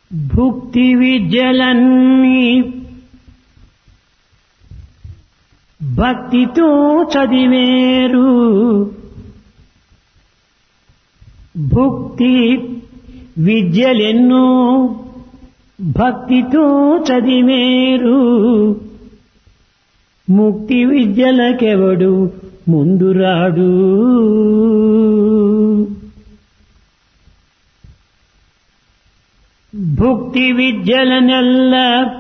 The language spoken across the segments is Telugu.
భుక్తి విద్యలన్నీ భక్తితో చదివేరు భుక్తి విద్యలెన్నో భక్తితో చదివేరు ముక్తి విద్యలకెవడు ముందురాడు భుక్తి విద్యలనెల్ల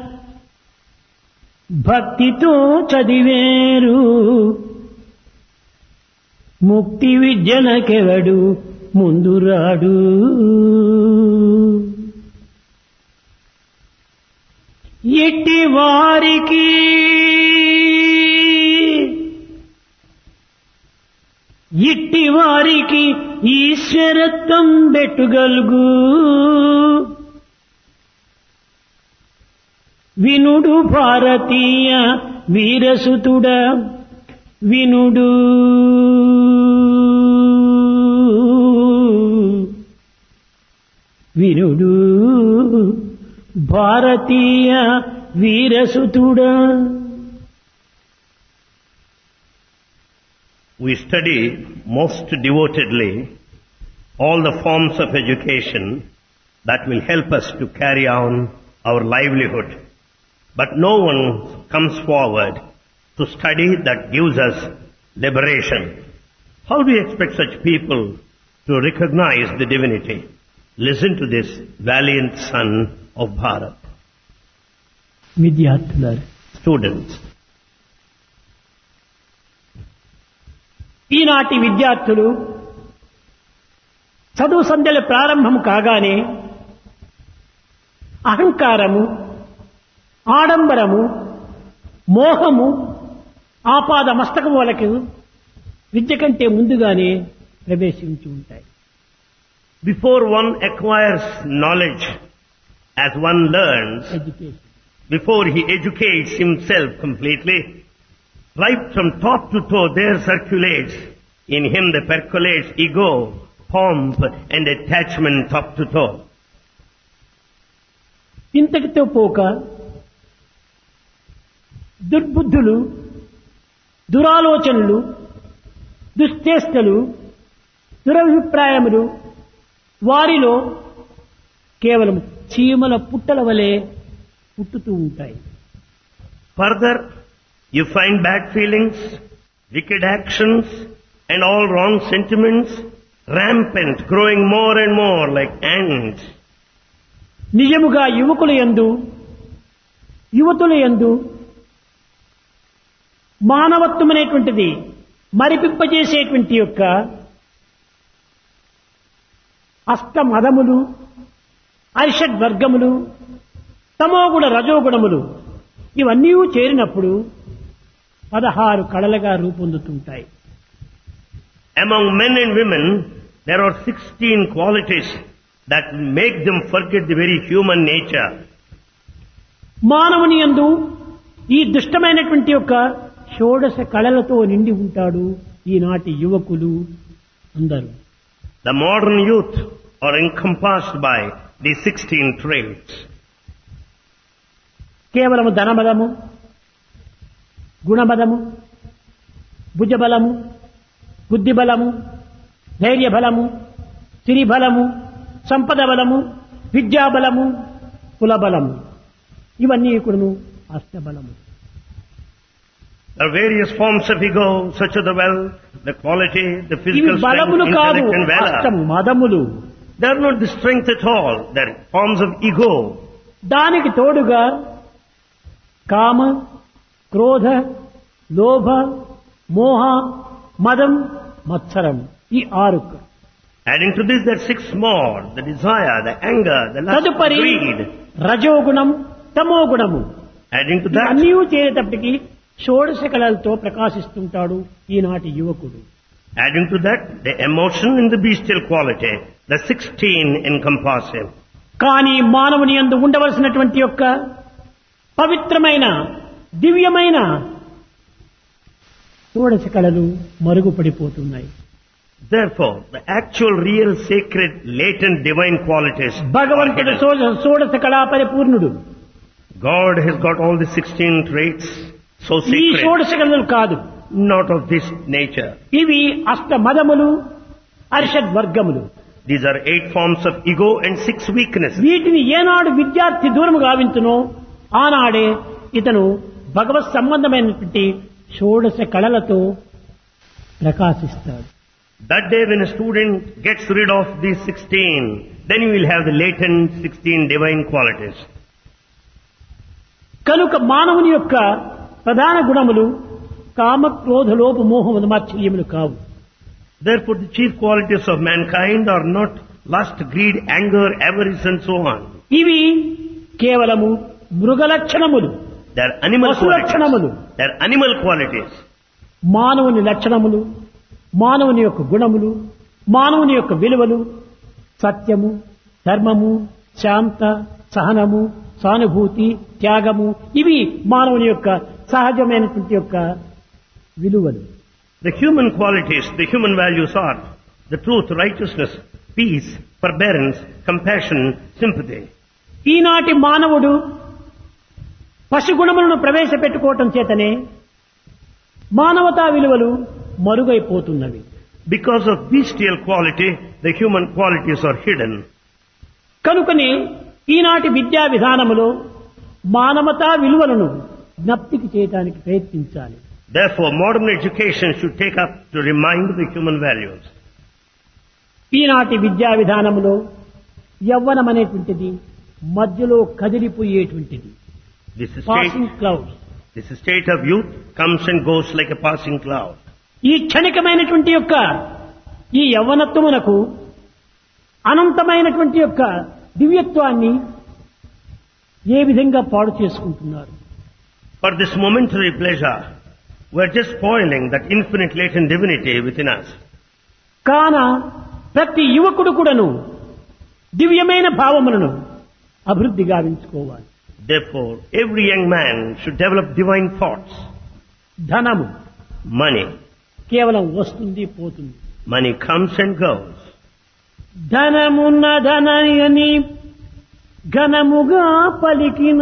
భక్తితో చదివేరు ముక్తి విద్యలకెవడు ముందురాడు ఎట్టి వారికి ఇట్టి వారికి ఈశ్వరత్వం బెట్టుగలుగు వినుడు భారతీయ వీరసుతుడ వినుడు వినుడు భారతీయ వీరసుతుడా We study most devotedly all the forms of education that will help us to carry on our livelihood. But no one comes forward to study that gives us liberation. How do you expect such people to recognize the divinity? Listen to this valiant son of Bharat. విద్యార్థులారు Students, ఈనాటి విద్యార్థులు చదువు సంధ్యలు ప్రారంభం కాగానే అహంకారము ఆడంబరము మోహము ఆపాద మస్తకములకు విద్య కంటే ముందుగానే ప్రవేశించి ఉంటాయి before one acquires knowledge, as one learns, education before he educates himself completely, right from top to toe there circulates in him the percolates ego, pomp and attachment top to toe. ఇంతటితో పోక దుర్బుద్ధులు దురాలోచనలు దుశ్చేష్టలు దురభిప్రాయములు వారిలో కేవలం చీమల పుట్టల వలె పుట్టుతూ ఉంటాయి Further, you find bad feelings, wicked actions and all wrong sentiments rampant, growing more and more like ants. నిజముగా యువకుల యందు యువతుల యందు మానవత్వం అనేటువంటిది మరిపింపజేసేటువంటి యొక్క అష్టమదములు అరిషడ్ వర్గములు తమోగుణ రజోగుణములు ఇవన్నీ చేరినప్పుడు పదహారు కళలుగా రూపొందుతుంటాయి Among men and women, there are 16 qualities that make them forget the very human nature. మానవుని యందు ఈ దుష్టమైనటువంటి యొక్క షోడశ కళలతో నిండి ఉంటాడు ఈనాటి యువకులు అందరూ The modern youth are encompassed by these 16 traits. కేవలము ధనబలము గుణబలము భుజబలము బుద్ధిబలము ధైర్యబలము సిరిబలము సంపద బలము విద్యాబలము కులబలము ఇవన్నీ కూడాను అష్టబలము There are various forms of ego, such as the wealth, the quality, the ఇవి physical strength, బలములు కాదు intellect and అష్టం valor. మదములు They are not the strength at all. They are forms of ego. దానికి తోడుగా కామ క్రోధ లోభ మోహ మదం మత్సరం ఈ ఆరు Adding to this, there are six more. The desire, the anger, the lust, తదుపరి greed. రజోగుణం తమోగుణము Adding to that, అన్నీ చేరేటప్పటికి షోడశ కళలతో ప్రకాశిస్తుంటాడు ఈనాటి యువకుడు adding to that, the emotion and the bestial quality. The 16 encompass him. కానీ మానవుని యందు ఉండవలసినటువంటి యొక్క పవిత్రమైన దివ్యమైన షోడశ కళలు మరుగుపడిపోతున్నాయి Therefore, the actual, real, sacred, latent divine qualities are భగవంతుడు hidden. షోడ- షోడశ కళా పరిపూర్ణుడు God has got all the 16 traits so ఈ sacred, షోడశ కళలు కాదు not of this nature. ఇవి అష్ట మదములు అరిషడ్ వర్గములు These are eight forms of ego and six weaknesses. వీటిని ఏనాడు విద్యార్థి దూరము గావించునో ఆనాడే ఇతను భగవత్ సంబంధమైనటువంటి షోడశ కళలతో ప్రకాశిస్తాడు That day when a student gets rid of these 16, then you will have the latent 16 divine qualities. కనుక మానవుని యొక్క ప్రధాన గుణములు కామ క్రోధ లోప మోహములు మాత్సర్యములు కావు Therefore, the chief qualities of mankind are not lust, greed, anger, avarice and so on. ఇవి కేవలము మృగ లక్షణములు They are animal పశు లక్షణములు qualities. They are animal qualities. మానవుని లక్షణములు మానవుని యొక్క గుణములు మానవుని యొక్క విలువలు సత్యము ధర్మము శాంత సహనము సానుభూతి త్యాగము ఇవి మానవుని యొక్క సహజమైనటువంటి యొక్క విలువలు The human qualities, the human values are the truth, righteousness, peace, forbearance, compassion, sympathy. ఈనాటి మానవుడు పశుగుణములను ప్రవేశపెట్టుకోవటం చేతనే మానవతా విలువలు మరుగైపోతున్నవి Because of bestial quality, the human qualities are hidden. కనుకనే ఈనాటి విద్యా విధానములో మానవతా విలువలను జ్ఞప్తికి చేయడానికి ప్రయత్నించాలి Therefore, modern education should take up to remind the human values. ఈనాటి విద్యా విధానములో యవ్వనం అనేటువంటిది మధ్యలో కదిలిపోయేటువంటిది This state, passing cloud this state of youth comes and goes like a passing cloud. ఈ క్షణికమైనటువంటి యొక్క ఈ యవ్వనత్వమునకు అనంతమైనటువంటి యొక్క దివ్యత్వాన్ని ఏ విధంగా పాడు చేసుకుంటున్నారు For this momentary pleasure, we're just spoiling that infinite latent divinity within us. కాన ప్రతి యువకుడు కూడాను దివ్యమైన భావములను అభివృద్ధి గావించుకోవాలి Therefore, every young man should develop divine thoughts. ధనము Money. కేవలం వస్తుంది పోతుంది Money comes and goes. ధనమున్న ధనని ఘనముగా పలికిన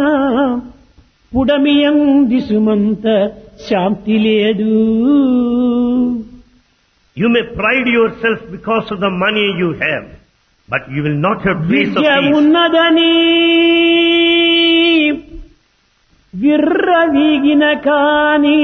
పుడమియంది సుమంత శాంతి లేదు You may pride yourself because of the money you have, but you will not have place of Vidya peace. ఉన్నదని విర్రవీగిన కాని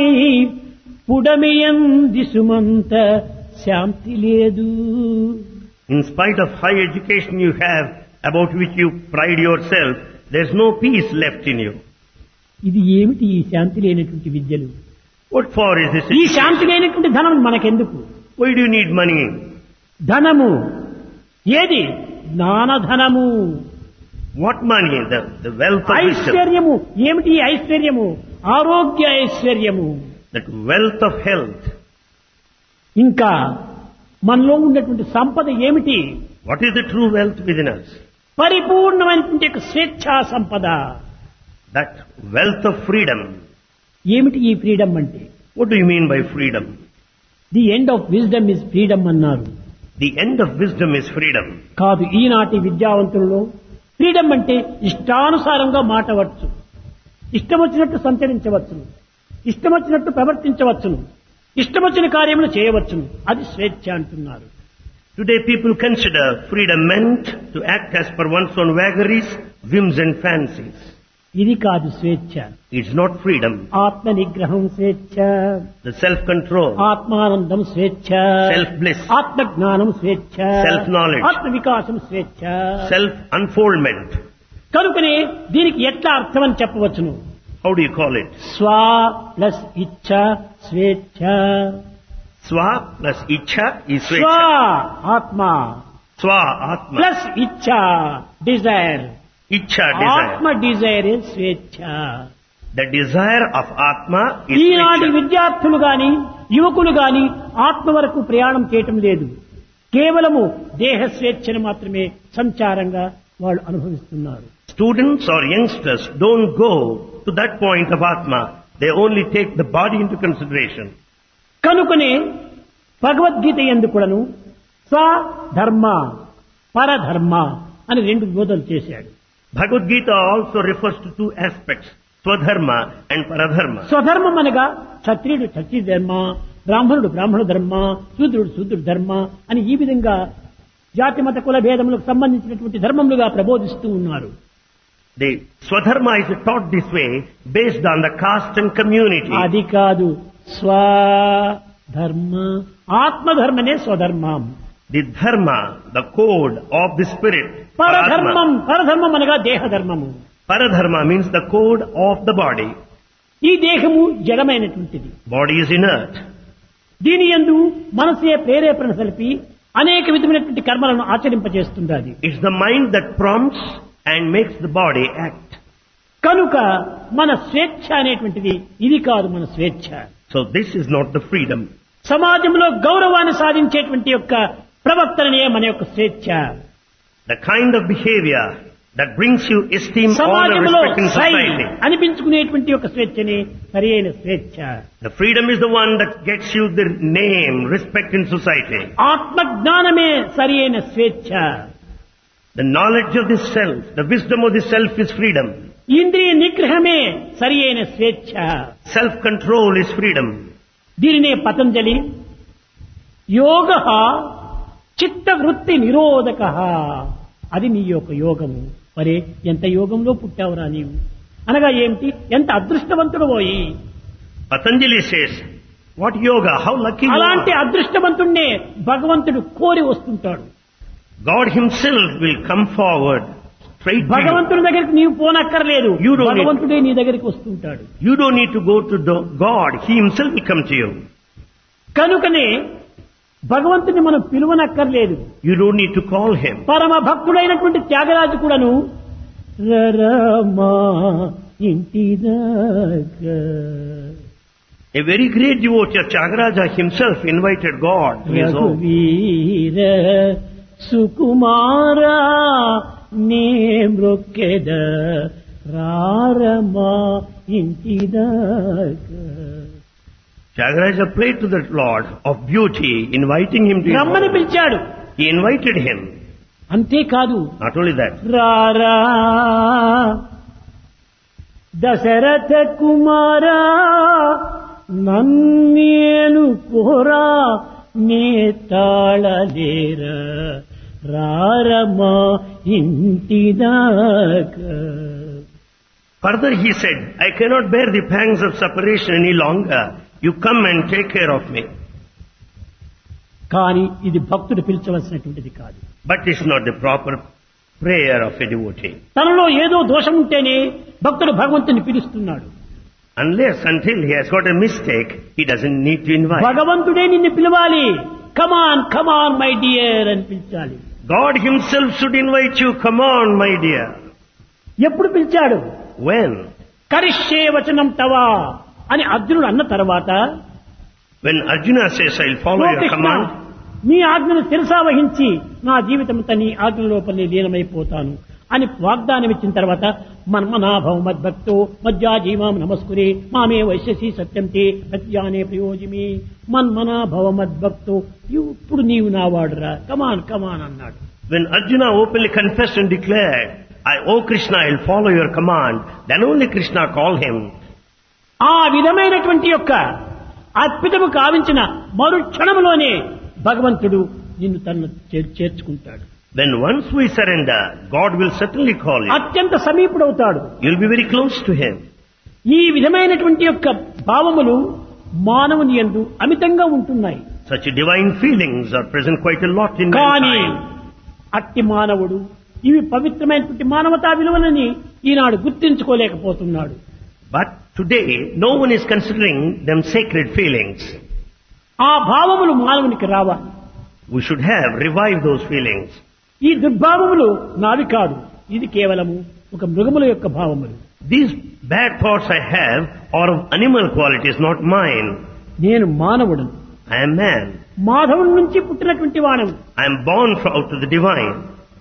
పుడమియంది సుమంత శాంతి లేదు In spite of high education you have, about which you pride yourself, there's no peace left in you. ఇది ఏమిటి ఈ శాంతి లేనటువంటి విద్యలు What for is this? ఈ శాంతి లేనటువంటి ధనం మనకెందుకు Why do you need money? ధనము ఏది జ్ఞానధనము What money? The, the wealth of wisdom. ఐశ్వర్యము ఏమిటి ఈ ఐశ్వర్యము ఆరోగ్య ఐశ్వర్యము That wealth of health. ఇంకా మనలో ఉన్నటువంటి సంపద ఏమిటి What is the true wealth within us? పరిపూర్ణమైనటువంటి యొక్క స్వేచ్ఛా సంపద That wealth of freedom. ఏమిటి ఈ ఫ్రీడమ్ అంటే What do you mean by freedom? The end of wisdom is freedom అన్నారు The end of wisdom is freedom. కాదు ఈనాటి విద్యావంతులలో ఫ్రీడమ్ అంటే ఇష్టానుసారంగా మాటవచ్చు ఇష్టం వచ్చినట్టు సంచరించవచ్చును ఇష్టం వచ్చినట్టు ప్రవర్తించవచ్చును ఇష్టం వచ్చిన కార్యములు చేయవచ్చును అది స్వేచ్ఛ అంటున్నారు Today people consider freedom meant to act as per one's own vagaries, whims and fancies. ఇది కాదు స్వేచ్ఛ It's not freedom. ఆత్మ నిగ్రహం స్వేచ్ఛ The self-control, ఆత్మానందం స్వేచ్ఛ self-bliss, ఆత్మ జ్ఞానం స్వేచ్ఛ Self-knowledge. ఆత్మ వికాసం స్వేచ్ఛ self-unfoldment. కనుకనే దీనికి ఎట్లా అర్థం అని చెప్పవచ్చును How do you call it? స్వ ప్లస్ ఇచ్ఛ స్వేచ్ఛ Swa plus Icha is స్వ Svecha. ఆత్మ Swa, Atma. ప్లస్ ఇచ్ఛ డిజైర్ Icha, ఆత్మ desire. డిజైర్ స్వేచ్ఛ The desire of Atma is ఈనాటి Svecha. విద్యార్థులు గాని యువకులు గాని ఆత్మ వరకు ప్రయాణం చేయటం లేదు కేవలము దేహ స్వేచ్ఛను మాత్రమే సంచారంగా వాళ్ళు అనుభవిస్తున్నారు Students or youngsters don't go to that point of Atma. They only take the body into consideration. కనుకనే భగవద్గీత ఎందు కూడాను స్వధర్మ పరధర్మ అని రెండు బోధలు చేశాడు Bhagavad Gita also refers to two aspects, Swadharma and Paradharma. స్వధర్మం అనగా క్షత్రియుడు క్షత్రియ ధర్మ బ్రాహ్మణుడు బ్రాహ్మణ ధర్మ శూద్రుడు శూద్రుడు ధర్మ అని ఈ విధంగా జాతి మత కుల భేదములకు సంబంధించినటువంటి ధర్మములుగా ప్రబోధిస్తూ ఉన్నారు The Swadharma is taught this way based on the caste and community. అది కాదు స్వధర్మ ఆత్మధర్మనే స్వధర్మం The Dharma, the code of the spirit. పరధర్మం Paradharma. పరధర్మం అనగా దేహధర్మము Paradharma means the code of the body. ఈ దేహము జడమైనటువంటిది Body is inert. దీని యందు మనసే ప్రేరేపణ సలిపి అనేక విధమైనటువంటి కర్మలను ఆచరింపజేస్తుండాలి It's the mind that prompts and makes the body act. కనుక మన స్వేచ్ఛ అనేటువంటిది ఇది కాదు మన స్వేచ్ఛ So this is not the freedom. సమాజంలో గౌరవాన్ని సాధించేటువంటి యొక్క ప్రవర్తననే మన యొక్క స్వేచ్ఛ The kind of behavior that brings you esteem, honor, సమాజంలో respect in సై society. అనిపించుకునేటువంటి యొక్క స్వేచ్ఛని సరి అయిన స్వేచ్ఛ The freedom is the one that gets you the name, respect in society. ఆత్మజ్ఞానమే సరి అయిన స్వేచ్ఛ The knowledge of the self, the wisdom of the self is freedom. ఇంద్రియ నిగ్రహమే సరి అయిన స్వేచ్ఛ Self-control is freedom. దీనినే పతంజలి యోగ చిత్తవృత్తి నిరోధక అది నీ యొక్క యోగము మరే ఎంత యోగంలో పుట్టావురా నీవు అనగా ఏమిటి ఎంత అదృష్టవంతుడు పోయి Patanjali says, what yoga, how lucky you అలాంటి are. అదృష్టవంతుణ్ణే భగవంతుడు కోరి వస్తుంటాడు God himself will come forward straight to you. భగవంతుడి దగ్గరికి నీవు పోనక్కర్లేదు You don't need- భగవంతుడే నీ దగ్గరికి వస్తుంటాడు You don't need to go to the God. He himself will come to you. కనుకనే భగవంతుని మనం పిలువనక్కర్లేదు You don't need to call him. పరమ భక్తుడైనటువంటి త్యాగరాజు కూడాను రరమా ఇంటి దాకా A very great devotee of Chagaraja himself invited God to his home. రఘువీర సుకుమార నే మృక్కెద రారమా ఇంటి దాకా Chagaraja prayed to the Lord of beauty, inviting him to his రమ్మని home. పిలిచాడు He invited him. అంతేకాదు Not only that, రారా దశరథ కుమారా నన్నేలు పోరా నే తాళలేరా రారమా ఇంటి దాకా further he said, I cannot bear the pangs of separation any longer. You come and take care of me. కానీ ఇది భక్తుడు పిలిచవలసినటువంటిది కాదు But it's not the proper prayer of a devotee. తనలో ఏదో దోషం ఉంటేనే భక్తుడు భగవంతుని పిలుస్తున్నాడు Unless until he has got a mistake, he doesn't need to invite. భగవంతుడే నిన్ను పిలవాలి కమాన్ కమాన్ మై డియర్ అని పిలిచాలి God himself should invite you. Come on, my dear. ఎప్పుడు పిలిచాడు When? కరిష్యే వచనం తవా అని అర్జునుడు అన్న తర్వాత When Arjuna says, I'll follow "oh your Krishna, command, నీ ఆజ్ఞను శిరసా వహించి నా జీవితంతో నీ ఆజ్ఞ లోపలే లీనమైపోతాను అని వాగ్దానం ఇచ్చిన తర్వాత మన్మనాభవ మద్భక్తో మజ్జాజీవాం నమస్కురే మామే వైశ్యసి సత్యంతే ప్రత్యానే ప్రయోజమి మన్మనాభవ మద్భక్తో ఇప్పుడు నీవు నా వాడురా కమాన్ కమాన్ అన్నాడు when Arjuna openly confessed and declared, I, oh Krishna, I'll follow your command, then only Krishna called him. ఆ విధమైనటువంటి యొక్క అద్భుతము కావించిన మరు క్షణములోనే భగవంతుడు నిన్ను తను చేర్- చేర్చుకుంటాడు Then once we surrender, God will certainly call you. అత్యంత సమీపుడవుతాడు You'll be very close to him. ఈ విధమైనటువంటి యొక్క భావములు మానవుని యందు అమితంగా ఉంటున్నాయి Such divine feelings are present quite a lot in కానీ mankind. అట్టి మానవుడు ఇవి పవిత్రమైనటువంటి మానవతా విలువలని ఈనాడు గుర్తించుకోలేకపోతున్నాడు But today, no one is considering them sacred feelings. ఆ భావములు మానవునికి రావాలి We should have revived those feelings. ఈ దుర్భావములు నావి కాదు ఇది కేవలము ఒక మృగముల యొక్క భావములు These bad thoughts I have are of animal qualities, not mine. నేను మానవుడను I am man. మాధవుని నుంచి పుట్టినటువంటి వాడను I am born fro- out of the divine.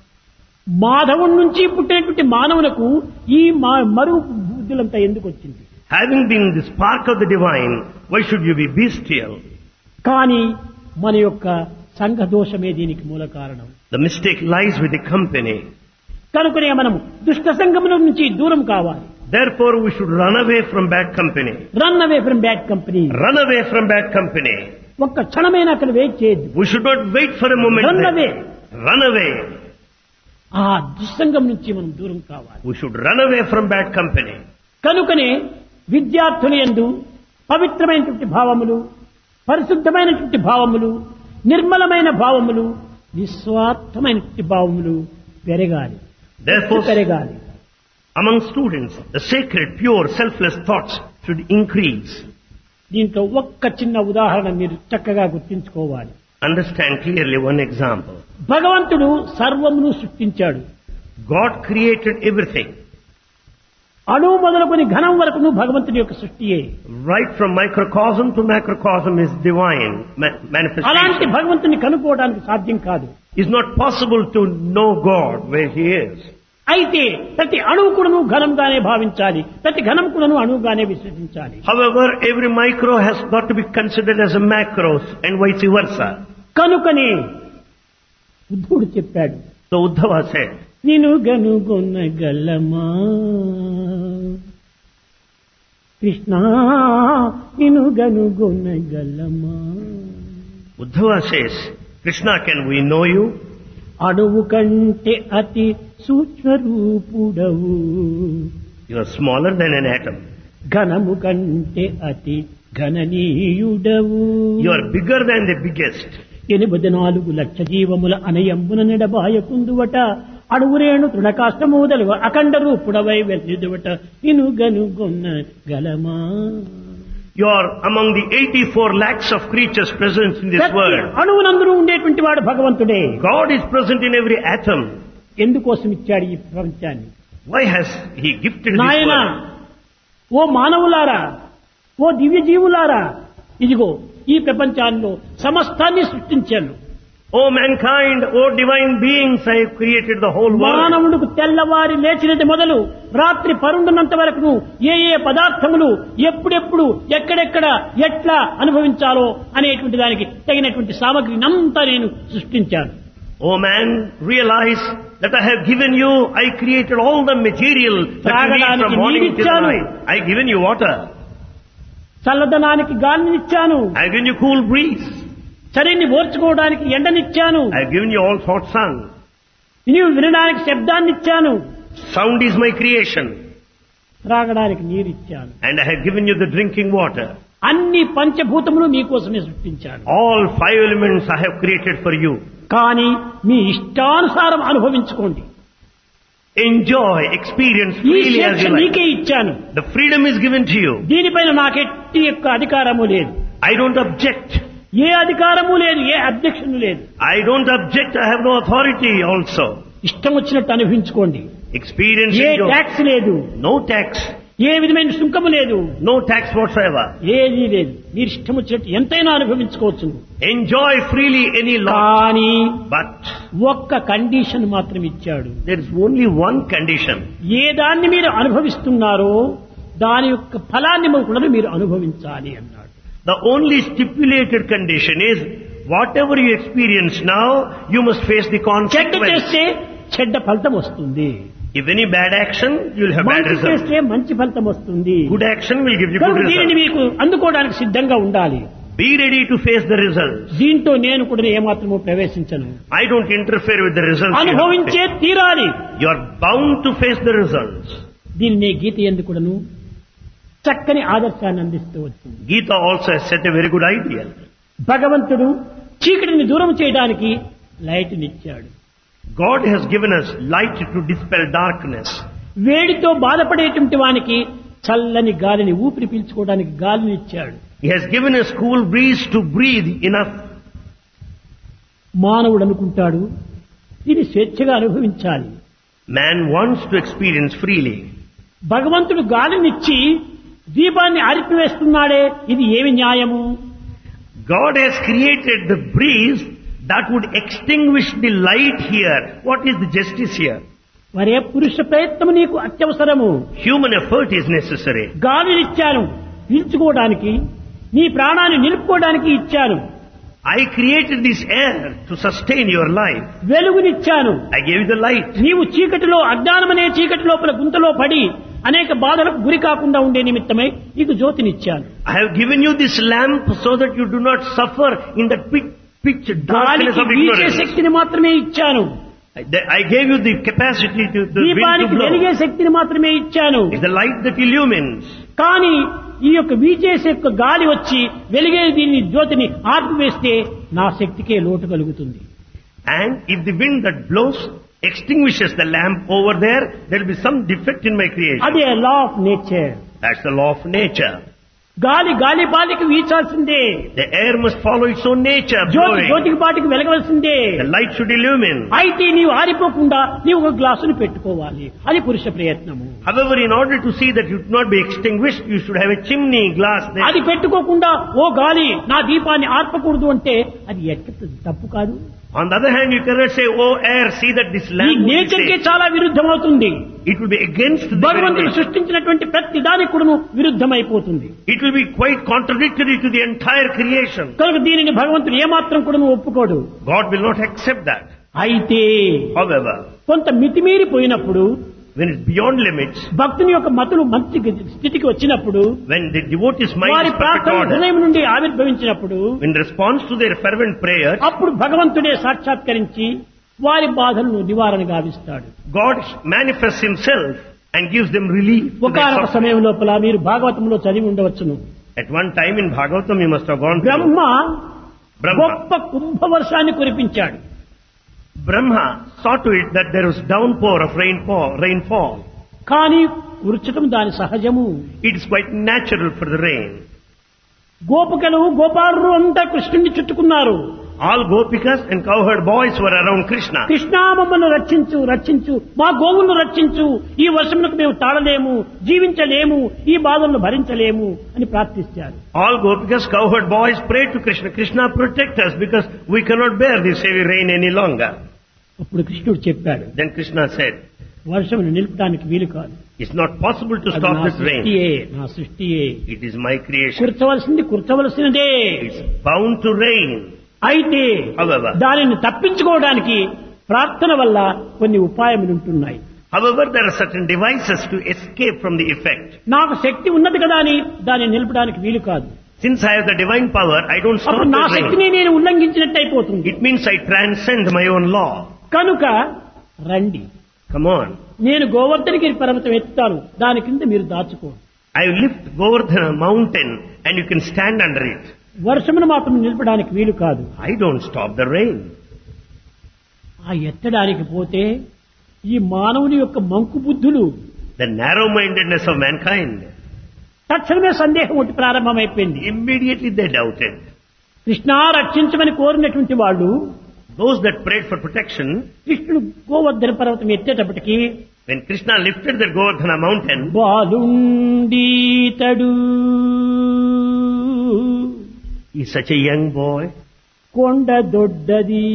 మాధవుని నుంచి పుట్టినటువంటి మానవులకు ఈ మా- మరుగు బుద్ధులంతా ఎందుకు వచ్చింది Having been the spark of the divine, why should you be bestial? కానీ మన యొక్క సంఘ దోషమే దీనికి మూల కారణం The mistake lies with the company. కనుకనే మనం దుష్ట సంఘముల నుంచి దూరం కావాలి Therefore, we should run away from bad company. Run away from bad company Run away from bad company. ఒక్క క్షణమైన అక్కడ వెయిట్ చేయొద్దు We should not wait for a moment. Run there. away. Run away. ఆ దుస్సంగం నుంచి మనం దూరం కావాలి We should run away from bad company. కనుకనే విద్యార్థుల యందు పవిత్రమైనటువంటి భావములు పరిశుద్ధమైనటువంటి భావములు నిర్మలమైన భావములు నిస్వార్థమైనటువంటి భావములు పెరగాలి Therefore, పెరగాలి among students, the sacred, pure, selfless thoughts should increase. దీంట్లో ఒక్క చిన్న ఉదాహరణ మీరు చక్కగా గుర్తించుకోవాలి Understand clearly one example. భగవంతుడు సర్వమును సృష్టించాడు God created everything. అణువు మొదలుకొని ఘనం వరకును భగవంతుడి యొక్క సృష్టియే Right from microcosm to macrocosm is divine ma- అలాంటి manifestation. భగవంతుని కనుక్కోవడానికి సాధ్యం కాదు It's not possible to know God where He is. అయితే ప్రతి అణువు కూడాను ఘనంగానే భావించాలి ప్రతి ఘనం కూడాను అణువుగానే విశ్వసించాలి However, every micro has got to be considered as a macros and vice versa. కనుకనే బుద్ధుడు చెప్పాడు So Uddhava said, నేను గనుగొనగలమా కృష్ణ నిన్ను గనుగొనగలమా Uddhava says, Krishna, can we know you? అణువు కంటే అతి సూక్ష్మరూపుడవు You are smaller than an atom. ఘనము కంటే అతి ఘననీయుడవు You are bigger than the biggest. ఎనిమిది నాలుగు లక్ష జీవముల అనయంబున నిడబాయకుందువట అడుగురేణు తృణకాష్టమూదలు అఖండ రూపుడవై వెళ్ళిదువట ఇను గనుగొన్న గలమా You are among the 84 lakhs of creatures present in this ప్రతి world. అణువునందరూ ఉండేటువంటి వాడు భగవంతుడే God is present in every atom. ఎందుకోసం ఇచ్చాడు ఈ ప్రపంచాన్ని Why has He gifted this నాయన world? ఓ మానవులారా ఓ దివ్య జీవులారా ఇదిగో ఈ ప్రపంచాల్లో సమస్తాన్ని సృష్టించాను O mankind, O divine beings, I have created the whole world. మానవుడికి తెల్లవారి లేచినది మొదలు రాత్రి పరుండున్నంత వరకు ఏ ఏ పదార్థములు ఎప్పుడెప్పుడు ఎక్కడెక్కడ ఎట్లా అనుభవించాలో అనేటువంటి దానికి తగినటువంటి సామగ్రిని అంతా నేను సృష్టించాను O man, realize that I have given you, I created all the material that you need త్రాగడానికి from morning till నీరిచ్చాను. night. I have given you water. చల్లదనానికి గాలినిచ్చాను I have given you cool breeze. చలిని ఓర్చుకోవడానికి ఎండనిచ్చాను I have given you all hot sun. నీవు వినడానికి శబ్దాన్నిచ్చాను Sound is my creation. త్రాగడానికి నీరిచ్చాను And I have given you the drinking water. అన్ని పంచభూతములు మీకోసమే సృష్టించాను All five elements I have created for you. కానీ మీ ఇష్టానుసారం అనుభవించుకోండి Enjoy, experience ఈ freely as శిక్ష you like. నీకే ఇచ్చాను The freedom is given to you. దీనిపైన నాకెట్టి యొక్క అధికారము లేదు I don't object. ఏ అధికారము లేదు ఏ అధ్యక్షుడు లేదు I don't object. I have no authority also. ఇష్టం వచ్చినట్టు అనుభవించుకోండి Experience ఏ enjoy. ట్యాక్స్ లేదు No tax. ఏ విధమైన సుంకము లేదు No tax whatsoever. ఏదీ లేదు మీరు ఇష్టం వచ్చినట్టు ఎంతైనా అనుభవించుకోవచ్చు Enjoy freely any lot. కానీ But ఒక్క కండిషన్ మాత్రం ఇచ్చాడు there is only one condition. ఏ దాన్ని మీరు అనుభవిస్తున్నారో దాని యొక్క ఫలాన్ని కూడా మీరు అనుభవించాలి అన్నాడు The only stipulated condition is whatever you experience now, you must face the చెడ్డ consequence. చేస్తే చెడ్డ ఫలితం వస్తుంది If any bad action, you will have bad మంచి result. చేస్తే మంచి ఫలితం వస్తుంది Good action will give you good కనుక దీనిని result. మీకు అందుకోవడానికి సిద్ధంగా ఉండాలి Be ready to face the results. దీంతో నేను కూడా ఏమాత్రము ప్రవేశించను I don't interfere with the results. you have to అనుభవించే face. తీరాలి You are bound to face the results. దీనినే గీత ఎందుకుడను చక్కని ఆదర్శాన్ని అందిస్తూ వచ్చింది Gita also has set a very good ideal. భగవంతుడు చీకటిని దూరం చేయడానికి లైట్నిచ్చాడు God has given us light to dispel darkness. వేడితో బాధపడేటువంటి వానికి చల్లని గాలిని ఊపిరి పీల్చుకోవడానికి గాలిని ఇచ్చాడు He has given us cool breeze to breathe enough. మానవుడు అనుకుంటాడు దీన్ని స్వేచ్ఛగా అనుభవించాలి Man wants to experience freely. భగవంతుడు గాలినిచ్చి దీపాన్ని ఆరిపివేస్తున్నాడే ఇది ఏమి న్యాయము God has created the breeze that would extinguish the light here. What is the justice here? మరే పురుష ప్రయత్నం నీకు అత్యవసరము Human effort is necessary. గాలినిచ్చాను పీల్చుకోవడానికి నీ ప్రాణాన్ని నిలుపుకోవడానికి ఇచ్చాను I created this air to sustain your life. వెలుగునిచ్చాను I gave you the light. నీవు చీకటిలో అజ్ఞానమనే చీకటి లోపల గుంతలో పడి అనేక బాధలకు గురి కాకుండా ఉండే నిమిత్తమై నీకు జ్యోతినిచ్చాను I have given you this lamp so that you do not suffer in the pitch, pitch darkness గాలికి of వీచే ignorance. శక్తిని మాత్రమే ఇచ్చాను I I gave you the capacity to the wind to దీపానికి వెలిగే blow. శక్తిని మాత్రమే ఇచ్చాను It's the light that illumines. కానీ ఈ యొక్క వీచేసే యొక్క గాలి వచ్చి వెలిగే దీన్ని జ్యోతిని ఆర్పివేస్తే నా శక్తికే లోటు కలుగుతుంది And if the wind that blows extinguishes the lamp over there, there will be some defect in my creation. అదే law of nature That's the law of nature. గాలి గాలి పాలికి వీచాల్సిందే The air must follow its own nature, Jyothi blowing. జ్యోతికి పాటికి వెలగవలసిందే The light should illumine. అయితే నీవు ఆరిపోకుండా నీవు ఒక గ్లాసుని పెట్టుకోవాలి అది పురుష ప్రయత్నము However, in order to see that you do not be extinguished, you should have a chimney glass there. అది పెట్టుకోకుండా ఓ గాలి నా దీపాన్ని ఆర్పకూడదు అంటే అది ఎట్ట తప్పు కాదు On the other hand, you cannot say, oh air, see that this ఈ lamp will నేచర్ కే stay." చాలా విరుద్ధమవుతుంది It will be against the very భగవంతుడు nature. సృష్టించినటువంటి ప్రతి దానికి కూడాను విరుద్ధమైపోతుంది It will be quite contradictory to the entire creation. కనుక దీనిని భగవంతుడు ఏమాత్రం కూడాను ఒప్పుకోడు God will not accept that. అయితే However, కొంత మితిమీరిపోయినప్పుడు when it's beyond limits, భక్తుని యొక్క మతులు మంచి స్థితికి వచ్చినప్పుడు when the devotee's mind వారి is perfect ప్రార్థన order, హృదయం నుండి ఆవిర్భవించినప్పుడు in response to their fervent prayers, అప్పుడు భగవంతుడే సాక్షాత్కరించి వారి బాధలను నివారణ గావిస్తాడు God manifests Himself and gives them relief. to their ఒకనొక suffering. సమయం లోపల మీరు భాగవతంలో చదివి ఉండవచ్చును At one time in Bhagavatam, you must have gone through. Brahma Brahma, గొప్ప కుంభవర్షాన్ని కురిపించాడు Brahma saw to it that there was downpour of rainfall. rainfall. కానీ కుర్చటం దాని సహజము It is quite natural for the rain. గోపికలు గోపాలు అంతా కృష్ణుని చుట్టుకున్నారు All gopikas and cowherd boys were around Krishna. Krishna మమ్మల్ని రక్షించు రక్షించు మా గోవులను రక్షించు ఈ వర్షమునకు మేము తాళలేము జీవించలేము ఈ బాధలను భరించలేము అని ప్రార్థిస్తారు All gopikas, cowherd boys prayed to Krishna. Krishna protect us because we cannot bear this heavy rain any longer. అప్పుడు కృష్ణుడు చెప్పాడు Then Krishna said, వర్షమును నిలుపడానికి వీలు కాదు it's not possible to అది stop నా this rain. సృష్టియే నా సృష్టియే It is my creation. కుర్చవలసింది కుర్చవలసినదే It's bound to rain. అయితే However. దానిని తప్పించుకోవడానికి ప్రార్థన వల్ల కొన్ని ఉపాయములు ఉంటున్నాయి However, there are certain devices to escape from the effect. నాకు శక్తి ఉన్నది కదా అని దాన్ని నిలపడానికి వీలు కాదు Since I have the divine power, I don't stop అప్పుడు నా the rain. శక్తిని నేను ఉల్లంఘించినట్టు అయిపోతుంది It means I transcend my own law. కనుక రండి Come on. నేను గోవర్ధనగిరి పర్వతం ఎత్తుతాను దాని కింద మీరు దాచుకోండి I lift Govardhana mountain and you can stand under it. వర్షమును మాత్రం నిలపడానికి వీలు కాదు I don't stop the rain. ఆ ఎత్తడానికి పోతే ఈ మానవుని యొక్క మంకు బుద్ధులు The narrow-mindedness of mankind. తక్షణమే సందేహం ఒకటి ప్రారంభమైపోయింది Immediately they doubted. కృష్ణా రక్షించమని కోరినటువంటి వాళ్ళు Those that prayed for protection, కృష్ణుడు గోవర్ధన పర్వతం ఎత్తేటప్పటికి when Krishna lifted the Govardhana mountain, బాలుండీతడు he's such a young boy. కొండ దొడ్డది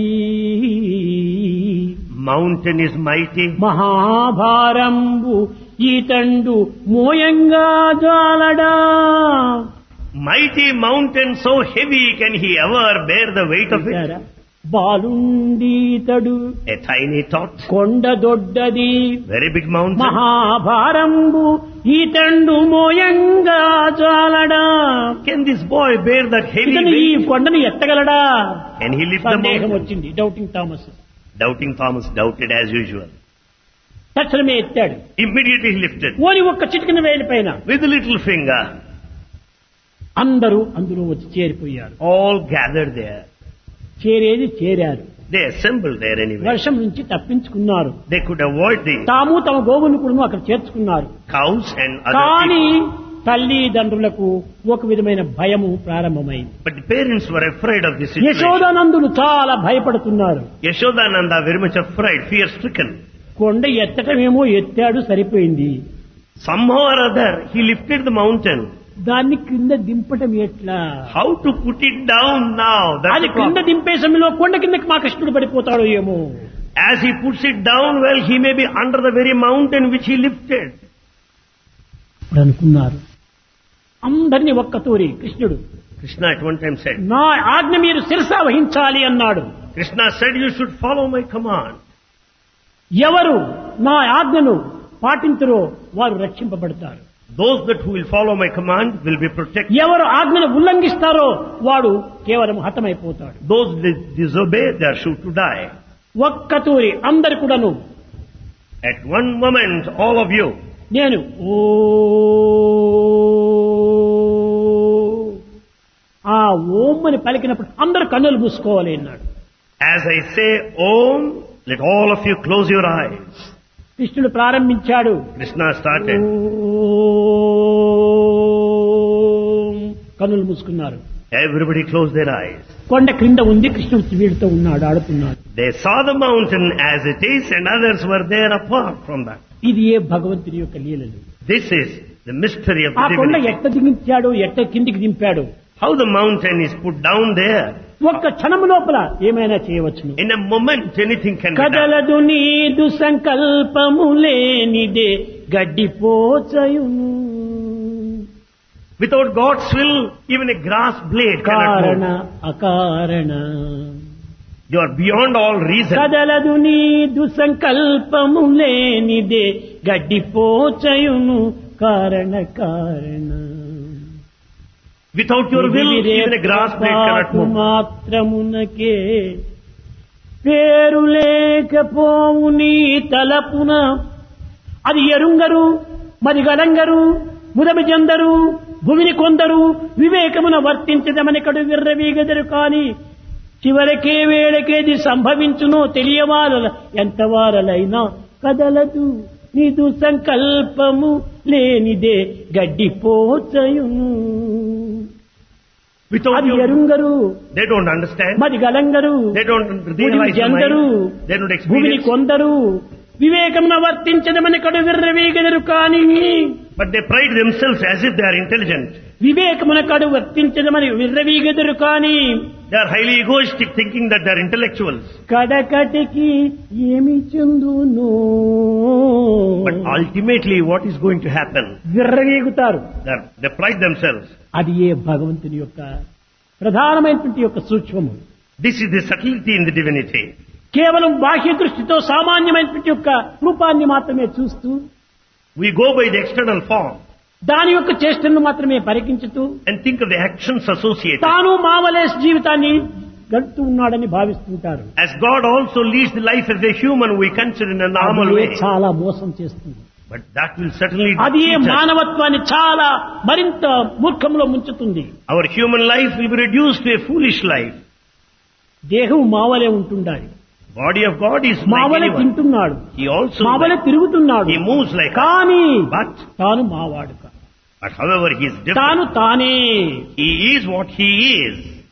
Mountain is mighty. మహాభారంబు ఈతండు మోయంగా జాలడా Mighty mountain so heavy can he ever bear the weight of it? బాలుండీతడు A tiny tot, కొండ దొడ్డది very big mountain. మహాభారంబు ఈతండు మోయంగా జాలడా Can this boy bear that heavy ఇతను ఈ weight? కొండను ఎత్తగలడా Can he lift the సందేహం mountain? వచ్చింది doubting Thomas Doubting Thomas doubted as usual. తక్షణమే ఎత్తాడు Immediately he lifted ఓని ఒక్క చిటికిన వేలి పైన with a little finger. అందరూ అందులో వచ్చి చేరిపోయారు All gathered there. చేరేది చేరారు They assembled there anyway. వర్షం నుంచి తప్పించుకున్నారు They could avoid the తాము తమ గోవును కూడా అక్కడ చేర్చుకున్నారు cows and other కానీ people. తల్లిదండ్రులకు ఒక విధమైన భయము ప్రారంభమైంది But the parents were afraid of this situation. యశోదానందులు చాలా భయపడుతున్నారు Yashodananda very much afraid, fear stricken. కొండ ఎత్తటమేమో ఎత్తాడు సరిపోయింది Somehow or other, he lifted the mountain. దాన్ని క్రింద దింపటం ఎట్లా How to put it down now? That's అది the క్రింద problem. దింపే సమయంలో కొండ కిందకి మా కృష్ణుడు పడిపోతాడో ఏమో As he puts it down, well, he may be under the very mountain which he lifted. ఇప్పుడు అనుకున్నారు అందరినీ ఒక్క తూరి కృష్ణుడు Krishna at one time said, నా ఆజ్ఞ మీరు శిరస వహించాలి అన్నాడు Krishna said you should follow my command. ఎవరు నా ఆజ్ఞను పాటించరో వారు రక్షింపబడతారు Those that who will follow my command will be protected. ఎవరు ఆజ్ఞను ఉల్లంఘిస్తారో వాడు కేవలం హతమైపోతాడు Those that disobey, they are sure to die. ఒక్కతూరి అందరు కూడాను At one moment, all of you, నేను ఓ ఆ ఓం అని పలికినప్పుడు అందరు కన్నులు మూసుకోవాలి అన్నాడు as I say Om, let all of you close your eyes. కృష్ణుడు ప్రారంభించాడు Krishna started. ఓం. కన్నులు మూసుకున్నారు Everybody closed their eyes. కొండ క్రింద ఉంది కృష్ణుడు వీడితో ఉన్నాడు ఆడుతున్నాడు They saw the mountain as it is and others were there apart from that. ఇది ఏ భగవంతుని యొక్క లీలలు This is the mystery of ఆ the కొండ divinity. ఎట్ట దిగించాడు ఎట్ట కిందికి దింపాడు How the mountain is put down there. ఒక్క క్షణము లోపల ఏమైనా చేయవచ్చును In a moment, anything can be done. కదలదు నీదు సంకల్పము లేనిదే గడ్డిపోచయును Without God's will, even a grass blade కారణ cannot move. అకారణ You are beyond all reason. కదలదు నీదు సంకల్పము లేనిదే గడ్డిపోచయును కారణ కారణ Without your will, even a grass blade cannot పాటు move. మాత్రమునకే పేరు లేకపోవు నీ తలపున అది ఎరుంగరు మరి గలంగరు ముదమి చెందరు భూమిని కొందరు వివేకమున వర్తించదమనికడు విర్రవీగదరు కాని చివరకే వేళకేది సంభవించునో తెలియవారల ఎంత వారలైనా కదలదు నీదు సంకల్పము లేనిదే గడ్డిపోచయును Without అది your, ఎరుంగరు they don't understand. మరి గలంగరు They don't భూమిని realize the జందరు mind. They don't భూమిని experience. కొందరు వివేకమున వర్తించదమని కడు విర్రవీగదరు కాని But they pride themselves as if they are intelligent. వివేకమున కడు వర్తించదమని విర్రవీగదరు కాని They are highly egoistic thinking that they are intellectuals. కడకటికి ఏమి చెందును But ultimately what is going to happen? విర్రవీగుతారు They, are, they pride themselves. అది ఏ భగవంతుని యొక్క ప్రధానమైనటువంటి యొక్క సూక్ష్మము This is the subtlety in the divinity. కేవలం బాహ్య దృష్టితో సామాన్యమైనటువంటి యొక్క రూపాన్ని మాత్రమే చూస్తూ We go by the external form దాని యొక్క చేష్టలను మాత్రమే పరికించుతూ and think of the actions associated. తాను మామలేస్ జీవితాన్ని గడుపుతూ ఉన్నాడని భావిస్తుంటారు As God also leads the life as a human, we consider in a normal అదే way. చాలా మోసం చేస్తుంది But that will certainly అది teach us. మానవత్వాన్ని చాలా మరింత మూర్ఖంలో ముంచుతుంది Our human life will be reduced to a foolish life. దేహం మావలే ఉంటుండాలి Body of God is like మావలే anyone. తింటున్నాడు He also మావలే తిరుగుతున్నాడు he moves like us. కానీ But తాను మావాడు కాదు. but however he is different. తాను తానే He is what he is.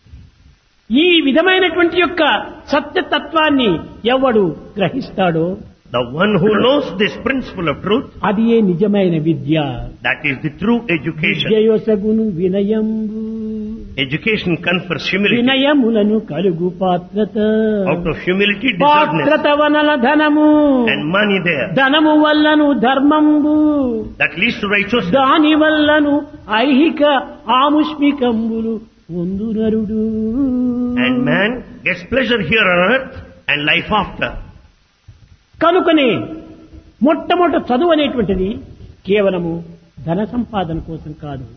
ఈ విధమైనటువంటి యొక్క సత్యతత్వాన్ని ఎవడు గ్రహిస్తాడో The one who knows this principle of truth, అది ఏ నిజమైన విద్య that is the true education. విద్యయొసగును వినయంబు Education confers humility. వినయములను కలుగు పాత్రత Out of humility, deservedness. పాత్రత వనల ధనము And money there. ధనము వల్లను ధర్మంబు That leads to righteousness. దాని వల్లను ఐహిక ఆముష్మికంబులు పొందునరుడు And man gets pleasure here on earth and life after. కనుకనే మొట్టమొదట చదువు అనేటువంటిది కేవలము ధన సంపాదన కోసం కాదు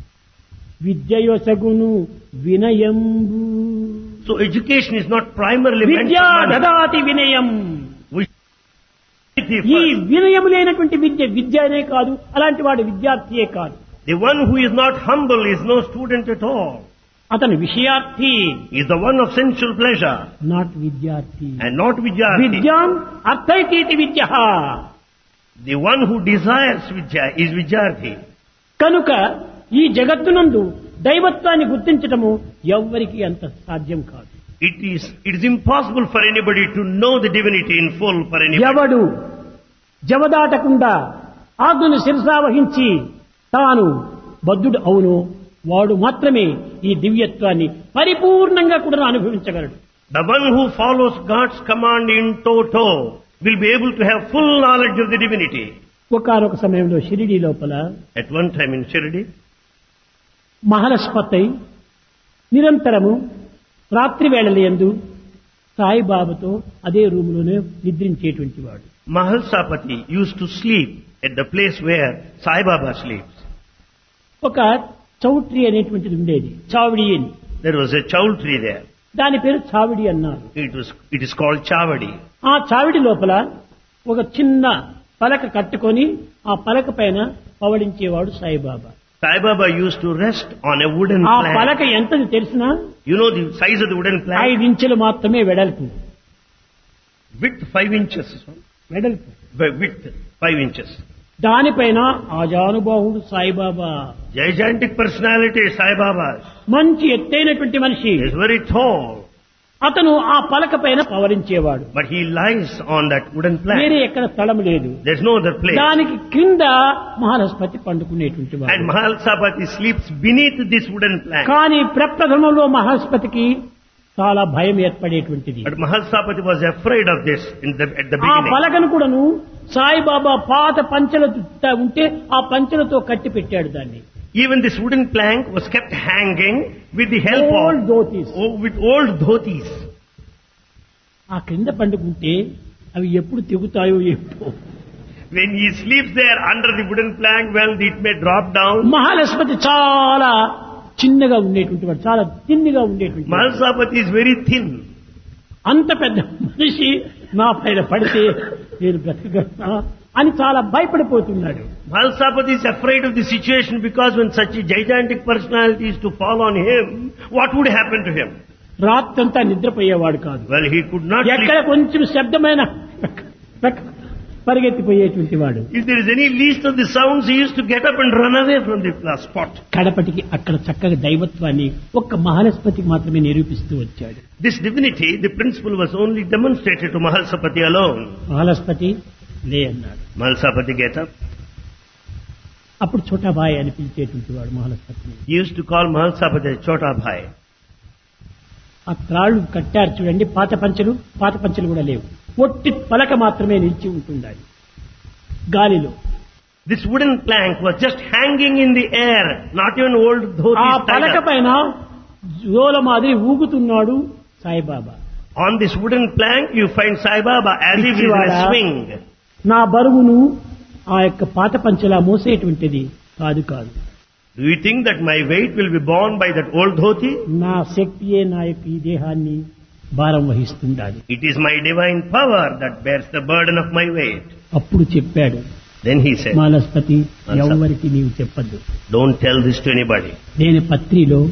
విద్యయొసగును వినయంబు So education is not primarily meant విద్యా for money. దదాతి వినయం We should ఈ first. వినయం లేనటువంటి విద్య విద్య అనే కాదు అలాంటి వాడు విద్యార్థియే కాదు The one who is not humble is no student at all. అతను విషయార్థి He is the one of sensual pleasure not విద్యార్థి and not Vidyarthi. విద్యాం అర్థైతీతి విద్య The one who desires Vidya is Vidyarthi. కనుక ఈ జగత్తునందు దైవత్వాన్ని గుర్తించటము ఎవ్వరికి అంత సాధ్యం కాదు It is, it is impossible for anybody to know the divinity in full for anybody. ఎవడు జవదాటకుండా ఆజ్ఞను శిరసావహించి తాను బద్ధుడు అవును వాడు మాత్రమే ఈ దివ్యత్వాన్ని పరిపూర్ణంగా కూడా అనుభవించగలడు The one who follows God's command in toto will be able to have full knowledge of the divinity. ఒకనొక సమయంలో షిరిడి లోపల At one time in Shirdi, మహాలస్పతై నిరంతరము రాత్రి వేళల యందు సాయిబాబాతో అదే రూములోనే నిద్రించేటువంటి వాడు Mahalsapati used to sleep at the place where Sai Baba sleeps. ఒక చౌట్రీ అనేటువంటిది ఉండేది చావిడి అని There was a chowl tree there. దాని పేరు చావిడి అన్నారు It was, it is called Chavadi. ఆ చావిడి లోపల ఒక చిన్న పలక కట్టుకొని ఆ పలక పైన పవడించేవాడు Saibaba Sai Baba used to rest on a wooden ఆ plank. పలక ఎంతది తెలిసినా You know the size of the wooden plank? ఐదు ఇంచులు మాత్రమే వెడల్పు Width five inches. వెడల్పు Width five inches. దానిపైన ఆజానుబాహుడు Saibaba Gigantic personality, Sai Baba's. మంచి ఎత్తైనటువంటి మనిషి He is very tall, అతను ఆ పలక పైన పవరించేవాడు but he lies on that wooden వేరే plank. ఎక్కడ స్థలం లేదు There's no other place. దానికి క్రింద మహాలస్పతి పండుకునేటువంటి And వాడు Mahalsapati sleeps beneath this wooden plank. కానీ ప్రప్రథమంలో మహాస్పతికి చాలా భయం ఏర్పడేటువంటిది But Mahalsapati was afraid of this in the, at the ఆ beginning. పలకను కూడాను సాయిబాబా పాత పంచలతో ఉంటే ఆ పంచలతో కట్టి పెట్టాడు దాన్ని Even this wooden plank was kept hanging with the help old of dhotis oh, with old dhotis. ఆ క్రింద పండుకుంటే అవి ఎప్పుడు తెగుతాయో ఏమో When he sleeps there under the wooden plank, well, it may drop down. మహాలక్ష్మతి చాలా చిన్నగా ఉండేటువంటి వాడు చాలా తిన్నిగా ఉండేటువంటి వాడు. Mahalsapati is very thin. అంత పెద్ద మనిషి నా పైన పడితే నేను బ్రతకగలనా అని చాలా భయపడిపోతున్నాడు Mahalsapati is afraid of the situation because when such a gigantic personality is to fall on him, what would happen to him? రాత్రంతా నిద్రపోయేవాడు కాదు Well, he could not ఎక్కడ sleep. కొంచెం శబ్దమైన పరిగెత్తిపోయేటువంటి వాడు If there is any least of the sounds, he used to get up and run away from the uh, spot. కడపటికి అక్కడ చక్కగా దైవత్వాన్ని ఒక్క మహాలస్పతికి మాత్రమే నిరూపిస్తూ వచ్చాడు This divinity, the principle was only demonstrated to Mahalsapati alone. మహాలస్పతి లే అన్నాడు Mahalsapati get up. అప్పుడు చోటాబాయ్ అని పిలిచేటువంటి వాడు మహాలస్పతిని He used to call Mahalsapati Chota Bhai. ఆ త్రాళ్ళు కట్టారు చూడండి పాత పంచలు పాత పంచలు కూడా లేవు ఒట్టి పలక మాత్రమే నిలిచి ఉంటుండాలి గాలిలో This wooden plank was just hanging in the air, not even old ఆ dhotis tied పలక up. పైన జోల మాదిరి ఊగుతున్నాడు Saibaba On this wooden plank, you find Sai Baba as if he's in a పిచ్చివాడా. swing. నా బరువును ఆ యొక్క పాత పంచలా మోసేటువంటిది కాదు కాదు Do you think that my weight will be borne by that old dhoti? నా శక్తియే నా యొక్క ఈ దేహాన్ని భారం వహిస్తుండాలి It is my divine power that bears the burden of my weight. అప్పుడు చెప్పాడు Then he said, మానస్పతి Answer. ఎవరికి నీవు చెప్పద్దు don't tell this to anybody. నేను పత్రిలో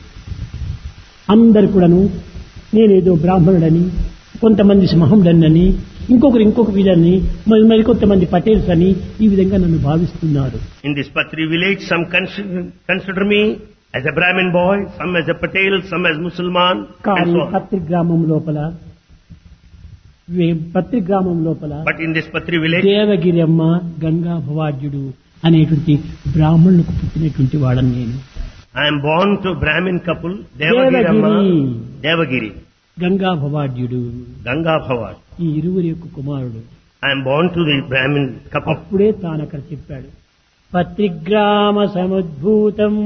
అందరు కూడాను నేనేదో బ్రాహ్మణుడని కొంతమంది మహమ్మడని ఇంకొకరు ఇంకొక విధని మరి మరి కొంతమంది పటేల్స్ అని ఈ విధంగా నన్ను భావిస్తున్నారు In this Patri village, some consider, consider me as a Brahmin boy, some as a Patel, some as Musulman, and కానీ so on. పత్రి గ్రామం లోపల వే- పత్రి గ్రామం లోపల But in this Patri village, దేవగిరమ్మ Ganga భవాడ్యుడు అనేటువంటి బ్రాహ్మణులకు పుట్టినటువంటి వాడని నేను I am born to Brahmin couple, Devagiri Amma, Devagiri Devagiri, Ganga భవాడ్యుడు Ganga Bhavat. ఈ ఇరువురి యొక్క కుమారుడు I am born to the Brahmin couple. అప్పుడే తాను అక్కడ చెప్పాడు పత్రిగ్రామ సముద్భూతం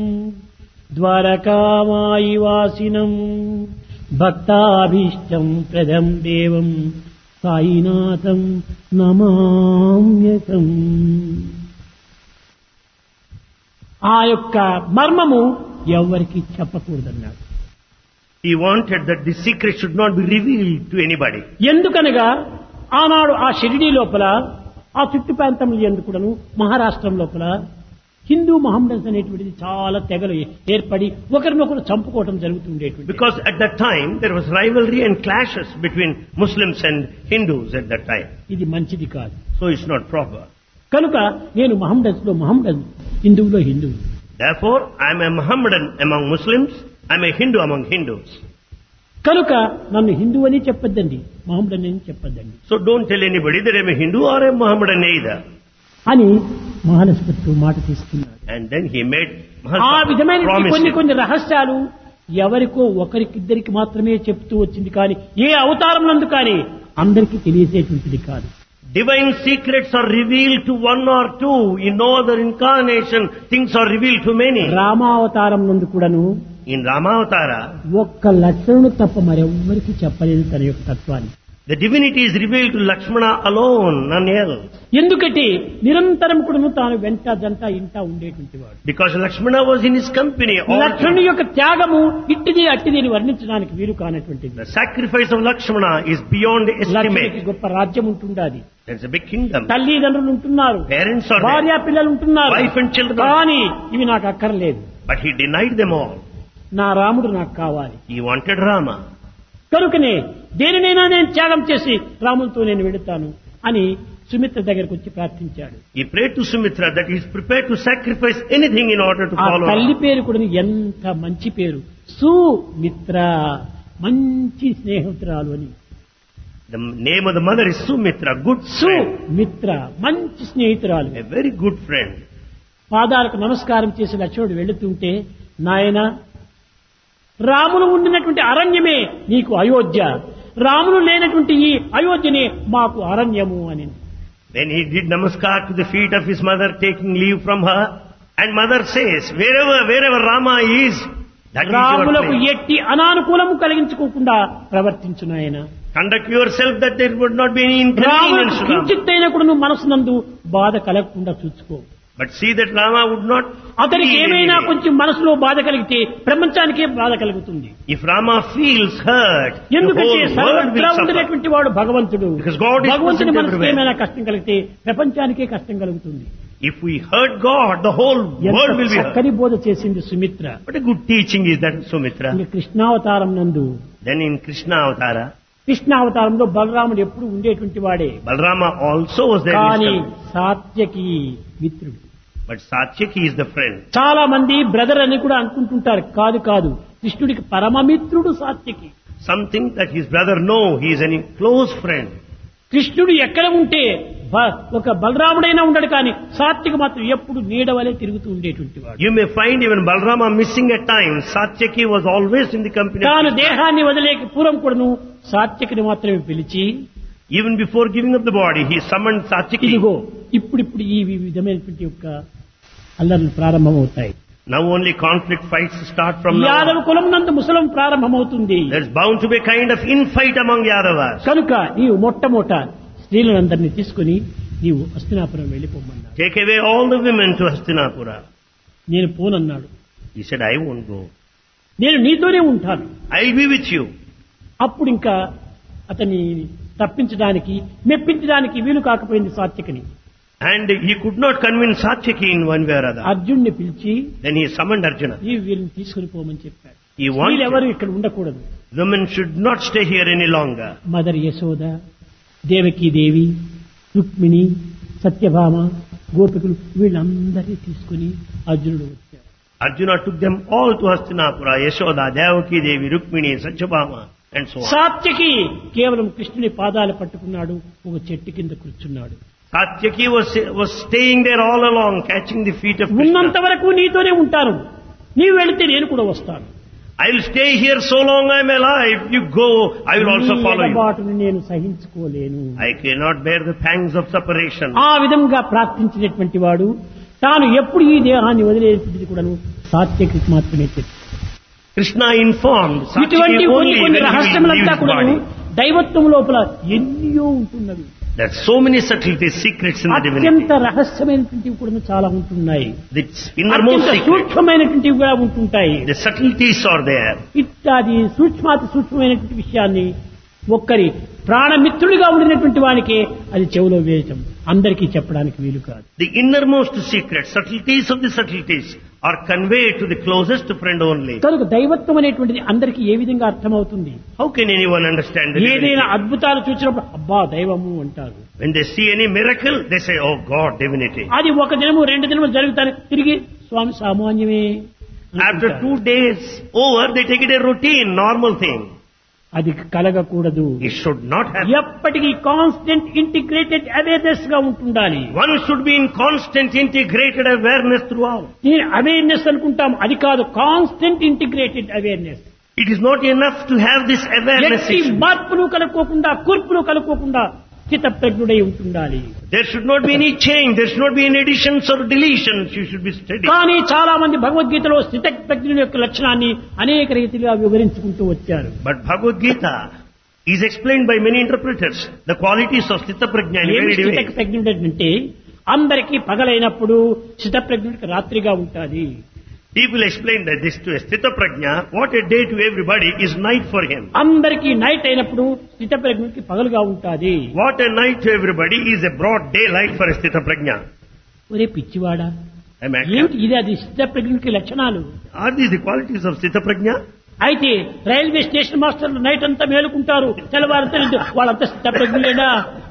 ద్వారకామాయి వాసినం భక్తాభీష్టం ప్రదం దేవం సాయినాథం నమామ్యతం ఆ యొక్క మర్మము ఎవరికి చెప్పకూడదన్నాడు He wanted that the secret should not be revealed to anybody. ఎందుకనగా ఆనాడు ఆ షిరిడి లోపల ఆ చుట్టు ప్రాంతంలో ఎందుకును మహారాష్ట్రం లోపల హిందూ మహమ్మదన్స్ అనేటువంటిది చాలా తెగలు ఏర్పడి ఒకరినొకరు చంపుకోవటం జరుగుతుండేటువంటి Because at that time, there was rivalry and clashes between Muslims and Hindus at that time. ఇది మంచిది కాదు So it's not proper. కనుక నేను మహమ్మదన్స్ లో మహమ్మదన్ హిందువులో హిందువు Therefore, I am a Mohammedan among Muslims, I am a Hindu among Hindus. కనుక నన్ను హిందువు అని చెప్పొద్దండి మహమ్మదన్ అని చెప్పొద్దండి So don't tell anybody that I am a Hindu or a Mohammedan either. అని మహాలక్ష్మితో మాట తీసుకున్నాడు And then he made ఆ Mahalsa విధమైన promise కొన్ని him. కొన్ని రహస్యాలు ఎవరికో ఒకరికిద్దరికి మాత్రమే చెప్తూ వచ్చింది కానీ ఏ అవతారం నందు కానీ అందరికీ తెలియసేటువంటిది కాదు Divine secrets are revealed to one or two. In no other incarnation, things are revealed to many. రామావతారం నందు కూడాను In Ramavatara, ఒక్క లక్షణను తప్ప మరెవ్వరికి చెప్పలేదు తన యొక్క తత్వాన్ని the divinity is revealed to Lakshmana alone, none else. ఎందుకంటే నిరంతరం కూడా తాను వెంట జంట ఇంట ఉండేటువంటి వాడు Because Lakshmana was in his company all లక్ష్మణుని యొక్క త్యాగము ఇట్టిది అట్టిది అని వర్ణించడానికి వీలు కానటువంటిది The sacrifice of Lakshmana is beyond లక్ష్మణునికి estimate. గొప్ప రాజ్యం ఉంటుండాది There's a big kingdom. తల్లిదండ్రులు ఉంటున్నారు Parents are భార్య there. పిల్లలు ఉంటున్నారు Wife and children. కానీ ఇవి నాకు అక్కర్లేదు But he denied them all. నా రాముడు నాకు కావాలి He wanted Rama. కనుకనే దేనినైనా నేను త్యాగం చేసి రాములతో నేను వెళుతాను అని సుమిత్ర దగ్గరకు వచ్చి ప్రార్థించాడు He prayed to Sumitra that he is prepared to sacrifice anything in order to ఆ follow తల్లి Rama. పేరు కూడా ఎంత మంచి పేరు సుమిత్ర మంచి స్నేహితురాలు అని The name of the mother is Sumitra, good friend, Sumitra మంచి స్నేహితురాలు a very good friend. పాదాలకు నమస్కారం చేసి లక్ష్మణుడు వెళుతుంటే నాయన రాములు ఉండినటువంటి అరణ్యమే నీకు అయోధ్య రాములు లేనటువంటి ఈ అయోధ్యనే మాకు అరణ్యము అని When he did namaskar to the feet of his mother, taking leave from her, and mother says, wherever, wherever Rama is, that is your రాములకు place. ఎట్టి అనానుకూలము కలిగించుకోకుండా ప్రవర్తించును ఆయన Conduct yourself that there would not be any రాములకు inconvenience to Rama. కించిత్తైనా కూడా నువ్వు మనసునందు బాధ కలగకుండా చూసుకో But see that Rama would not అతనికి feel ఏమైనా anything. కొంచెం మనసులో బాధ కలిగితే ప్రపంచానికే బాధ కలుగుతుంది If Rama feels hurt, the ఎందుకంటే whole world సర్వత్రా will suffer. ఉండేటువంటి వాడు భగవంతుడు Because God is భగవంతుని present మనసుకి everywhere. ఏమైనా కష్టం కలిగితే ప్రపంచానికే కష్టం కలుగుతుంది If we hurt God, the whole ఎంత world will be hurt. చక్కని బోధ చేసింది Sumitra What a good teaching is that, Sumitra. ఇంకా కృష్ణావతారం నందు Then in Krishna Avatara, కృష్ణావతారంలో బలరాముడు ఎప్పుడు ఉండేటువంటి వాడే Balrama also was there. in కానీ his company. సాత్యకి మిత్రుడు But Satyaki is the friend. చాలా మంది బ్రదర్ అని కూడా అనుకుంటుంటారు కాదు కాదు కృష్ణుడికి పరమమిత్రుడు Satyaki Some think that his brother, no, he is a close friend. కృష్ణుడు ఎక్కడ ఉంటే బ- ఒక బలరాముడైనా ఉండడు కానీ సాత్విక మాత్రం ఎప్పుడు నీడవలే తిరుగుతూ ఉండేటువంటి వాడు You may find even Balrama missing at times. Satyaki was always in the company of తాను Krishna. దేహాన్ని వదిలేక పూర్వం కూడాను సాత్వికని మాత్రమే పిలిచి Even before giving up the body, he summoned Satyaki. ఇదిగో ఇప్పుడిప్పుడు ఈ విధమైనటువంటి యొక్క అల్లర్లు ప్రారంభమవుతాయి Now only conflict fights start from now. Yadava on. కులం నందు ముసలం ప్రారంభమవుతుంది There's bound to be a kind of infight among Yadavas. కనుక నీవు మొట్టమొదట స్త్రీలందరినీ తీసుకుని నీవు Hastinapuram వెళ్ళిపోమన్నాడు Take away all the women to Hastinapura. నేను పోనన్నాడు He said, I won't go. నేను నీతోనే ఉంటాను I'll be with you. అప్పుడు ఇంకా అతన్ని తప్పించడానికి మెప్పించడానికి వీలు కాకపోయింది సాత్వికని And he could not convince Satyaki in one way or other. అర్జున్ని పిలిచి Then he summoned Arjuna. ఈ వీళ్ళని తీసుకుని పోమని చెప్పాడు He వీళ్ళెవరు wanted ఇక్కడ ఉండకూడదు women should not stay here any longer. Mother Yashoda Devaki Devi Rukmini Satyabhama గోపికులు వీళ్ళందరినీ తీసుకుని అర్జునుడు వచ్చాడు Arjuna took them all to Hastinapura, Yashoda, Devaki Devi, Rukmini, Satyabhama, and so on. Satyaki కేవలం కృష్ణుని పాదాలు పట్టుకున్నాడు ఒక చెట్టు కింద కూర్చున్నాడు Satyaki was, was staying there all along, catching the feet of ఉన్నంత Krishna. వరకు నీతోనే ఉంటాను నీవు వెళితే నేను కూడా వస్తాను I'll stay here so long I'm alive. You go, I will also నీ follow you. ఎడబాటును నేను సహించుకోలేను I cannot bear the pangs of separation. ఆ విధంగా ప్రార్థించినటువంటి వాడు తాను ఎప్పుడు ఈ దేహాన్ని వదిలేటువంటిది కూడాను సాత్యకి మాత్రమే తెలుసు Krishna informed ఇటువంటి Satyaki కొన్ని only కొన్ని when he will leave రహస్యములంతా his కూడాను body. దైవత్వం లోపల ఎన్నో ఉంటున్నవి There are so many subtleties, secrets in the divinity. అత్యంత రహస్యమైనటువంటివి కూడా చాలా ఉంటున్నాయి The innermost అత్యంత secret. సూక్ష్మమైనటువంటివి కూడా ఉంటుంటాయి The subtleties are there. ఇత్యాది సూక్ష్మాతి సూక్ష్మమైనటువంటి విషయాన్ని ఒక్కరి ప్రాణమిత్రుడిగా ఉండినటువంటి వానికే అది చెవులో వేయటం అందరికీ చెప్పడానికి వీలు కాదు The innermost secrets, subtleties of the subtleties are conveyed to the closest friend only. కనుక దైవత్వం అనేటువంటిది అందరికీ ఏ విధంగా అర్థమవుతుంది How can anyone understand the divinity? ఏదైనా అద్భుతాలు చూసినప్పుడు అబ్బా దైవము అంటారు When they see any miracle, they say, oh God, divinity. అది ఒక దినము రెండు దినము జరుగుతాయి తిరిగి స్వామి సామాన్యమే After అనుకుంటారు. two days over, they take it a routine, normal thing. అది కలగకూడదు It should not happen. ఎప్పటికీ కాన్స్టెంట్ ఇంటిగ్రేటెడ్ అవేర్నెస్ గా ఉంటుండాలి One should be in constant integrated awareness throughout. నేను అవేర్నెస్ అనుకుంటాం అది కాదు constant integrated awareness It is not enough to have this awareness. ఎట్టి It should- మార్పులు కలుపుకోకుండా కూర్పులు కలుపుకోకుండా స్థితప్రజ్ఞుడై ఉంటుండాలి There should not be any change. There should not be any additions or deletions. You should be steady. కానీ చాలా మంది భగవద్గీతలో స్థితప్రజ్ఞుని యొక్క లక్షణాన్ని అనేక రీతిగా వివరించుకుంటూ వచ్చారు But Bhagavad Gita is explained by many interpreters. The qualities of Sthita Prajna in ఏమి varied ways. స్థితప్రజ్ఞుడు అంటే అందరికీ పగలైనప్పుడు స్థితప్రజ్ఞుడికి రాత్రిగా ఉంటుంది People explain that this to a Sthita Prajna, what a day to everybody is night for him. అందరికీ నైట్ అయినప్పుడు స్థితప్రజ్ఞుడికి పగలుగా ఉంటుంది What a night to everybody is a broad daylight for a Sthita Prajna. ఒరే పిచ్చివాడా Am I ఏమిటి ఇది అది స్థితప్రజ్ఞుడికి లక్షణాలు Are these the qualities of Sthita Prajna? అయితే రైల్వే స్టేషన్ మాస్టర్లు నైట్ అంతా మేలుకుంటారు తెల్లవారితే నిద్ర- వాళ్ళంతా స్థితప్రజ్ఞులేనా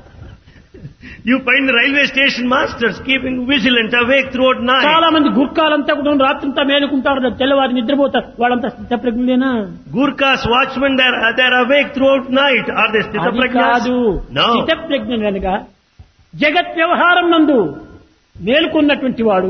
You find the railway station masters keeping vigilant awake throughout చాలా night. మంది గుర్కాలంతా కూడా రాత్రంతా మేలుకుంటారు తెల్లవారి నిద్రపోతారు వాళ్ళంతా స్థితప్రజ్ఞులేనా Gurkhas, watchmen, they are, they are awake throughout night. Are they Sthita అది Prajnas? కాదు No. స్థితప్రజ్ఞ అనగా జగత్ వ్యవహారం నందు మేలుకున్నటువంటి వాడు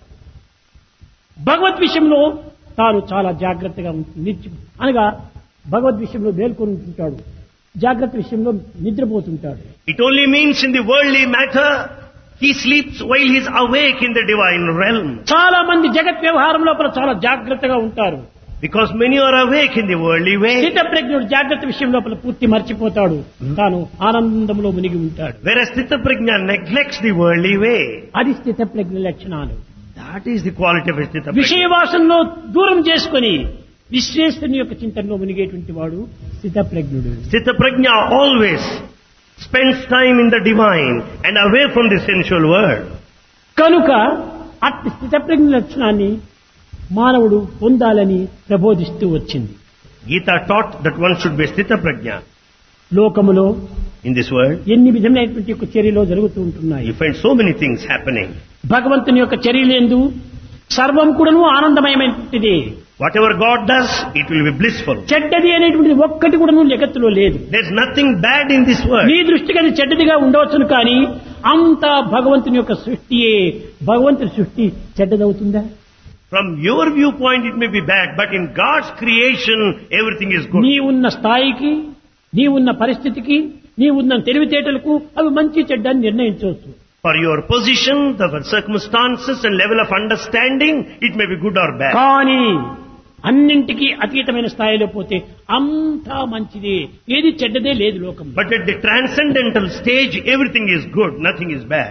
భగవద్ విషయంలో తాను చాలా జాగ్రత్తగా ఉంటుంది నిత్యం అనగా భగవద్ విషయంలో మేల్కొని ఉంటుంటాడు జాగ్రత్త విషయంలో నిద్రపోతుంటాడు It only means in the worldly matter, he sleeps while he is awake in the divine realm. చాలా మంది జగత్ వ్యవహారం లోపల చాలా జాగ్రత్తగా ఉంటారు Because many are awake in the worldly way. స్థితప్రజ్ఞుడు జాగ్రత్త విషయం లోపల పూర్తి మర్చిపోతాడు తాను ఆనందంలో మునిగి ఉంటాడు Whereas Sthita Prajna neglects the worldly way. అది స్థితప్రజ్ఞ లక్షణాలు That is the quality of a Sthita Prajna. విషయవాసంలో దూరం చేసుకొని విశ్వేశ్వరుని యొక్క చింతనలో మునిగేటువంటి వాడు స్థితప్రజ్ఞుడు Sthita Prajna always spends time in the divine and away from the sensual world. కనుక అట్టి స్థితప్రజ్ఞ లక్షణాన్ని మానవుడు పొందాలని ప్రబోధిస్తూ వచ్చింది Gita taught that one should be Sthita Prajna లోకములో in this world. ఎన్ని విధమైనటువంటి యొక్క చర్యలు జరుగుతూ ఉంటున్నాయి You find so many things happening. భగవంతుని యొక్క చర్యలందు సర్వం కూడాను ఆనందమయమైనటువంటిది Whatever God does, it will be blissful. చెడ్డది అనేటువంటిది ఒక్కటి కూడాను జగత్తులో లేదు There's nothing bad in this world. నీ దృష్టికి అది చెడ్డదిగా ఉండవచ్చును కానీ అంతా భగవంతుని యొక్క సృష్టియే భగవంతుని సృష్టి చెడ్డదవుతుందా From your viewpoint, it may be bad, but in God's creation, everything is good. నీ ఉన్న స్థాయికి నీ ఉన్న పరిస్థితికి నీ ఉన్న తెలివితేటలకు అవి మంచి చెడ్డ అని నిర్ణయించవచ్చు For your position, the circumstances and level of understanding, it may be good or bad. కానీ అన్నింటికీ అతీతమైన స్థాయిలో పోతే అంతా మంచిదే ఏది చెడ్డదే లేదు లోకం But at the transcendental stage, everything is good, nothing is bad.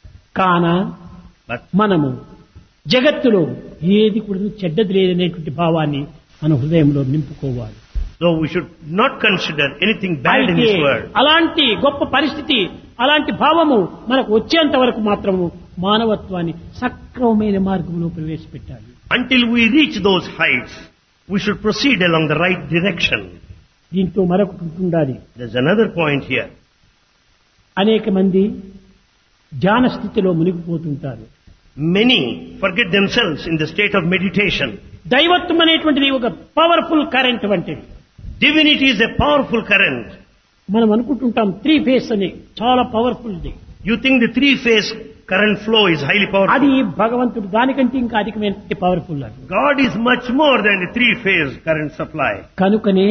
కాన But మనము జగత్తులో ఏది కూడా చెడ్డది లేదనేటువంటి భావాన్ని మన హృదయంలో నింపుకోవాలి so we should not consider anything bad in అయితే this world. అలాంటి గొప్ప పరిస్థితి అలాంటి భావము మనకు వచ్చేంత వరకు మాత్రము మానవత్వాన్ని సక్రమమైన మార్గంలో ప్రవేశపెట్టాలి Until we reach those heights, we should proceed along the right direction. దీంతో మరొకటి ఉండాలి There's another point here. అనేక మంది ధ్యాన స్థితిలో మునిగిపోతుంటారు Many forget themselves in the state of meditation. దైవత్వం అనేటువంటిది ఒక పవర్ఫుల్ కరెంట్ వంటిది Divinity is a powerful current. మనం అనుకుంటుంటాం త్రీ ఫేస్ అని చాలా powerful the You think the three-phase current flow is highly powerful. అది భగవంతుడు దానికంటే ఇంకా అధికమైన పవర్ఫుల్ అది God is much more than the three-phase current supply. కనుకనే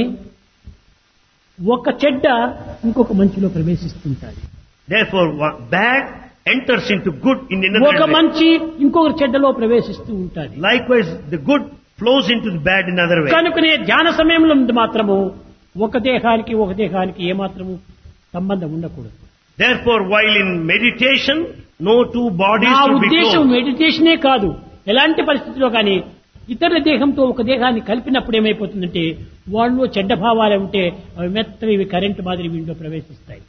ఒక చెడ్డ ఇంకొక మంచిలో ప్రవేశిస్తుంటాయి Therefore, one- bad enters into good in another ఒక way. మంచి ఇంకొక చెడ్డలో ప్రవేశిస్తూ ఉంటుంది Likewise, the good flows into the bad in another way. కనుకనే ధ్యాన సమయంలో మాత్రము ఒక దేహానికి ఒక దేహానికి ఏమాత్రము సంబంధం ఉండకూడదు Therefore, while in meditation, no two bodies నా should be ఉద్దేశం close. మెడిటేషనే కాదు ఎలాంటి పరిస్థితిలో కానీ ఇతర దేహంతో ఒక దేహాన్ని కలిపినప్పుడు ఏమైపోతుందంటే వాళ్ళలో చెడ్డ భావాలు ఉంటే అవి మెత్తవి ఇవి కరెంటు మాదిరి వీటిలో ప్రవేశిస్తాయి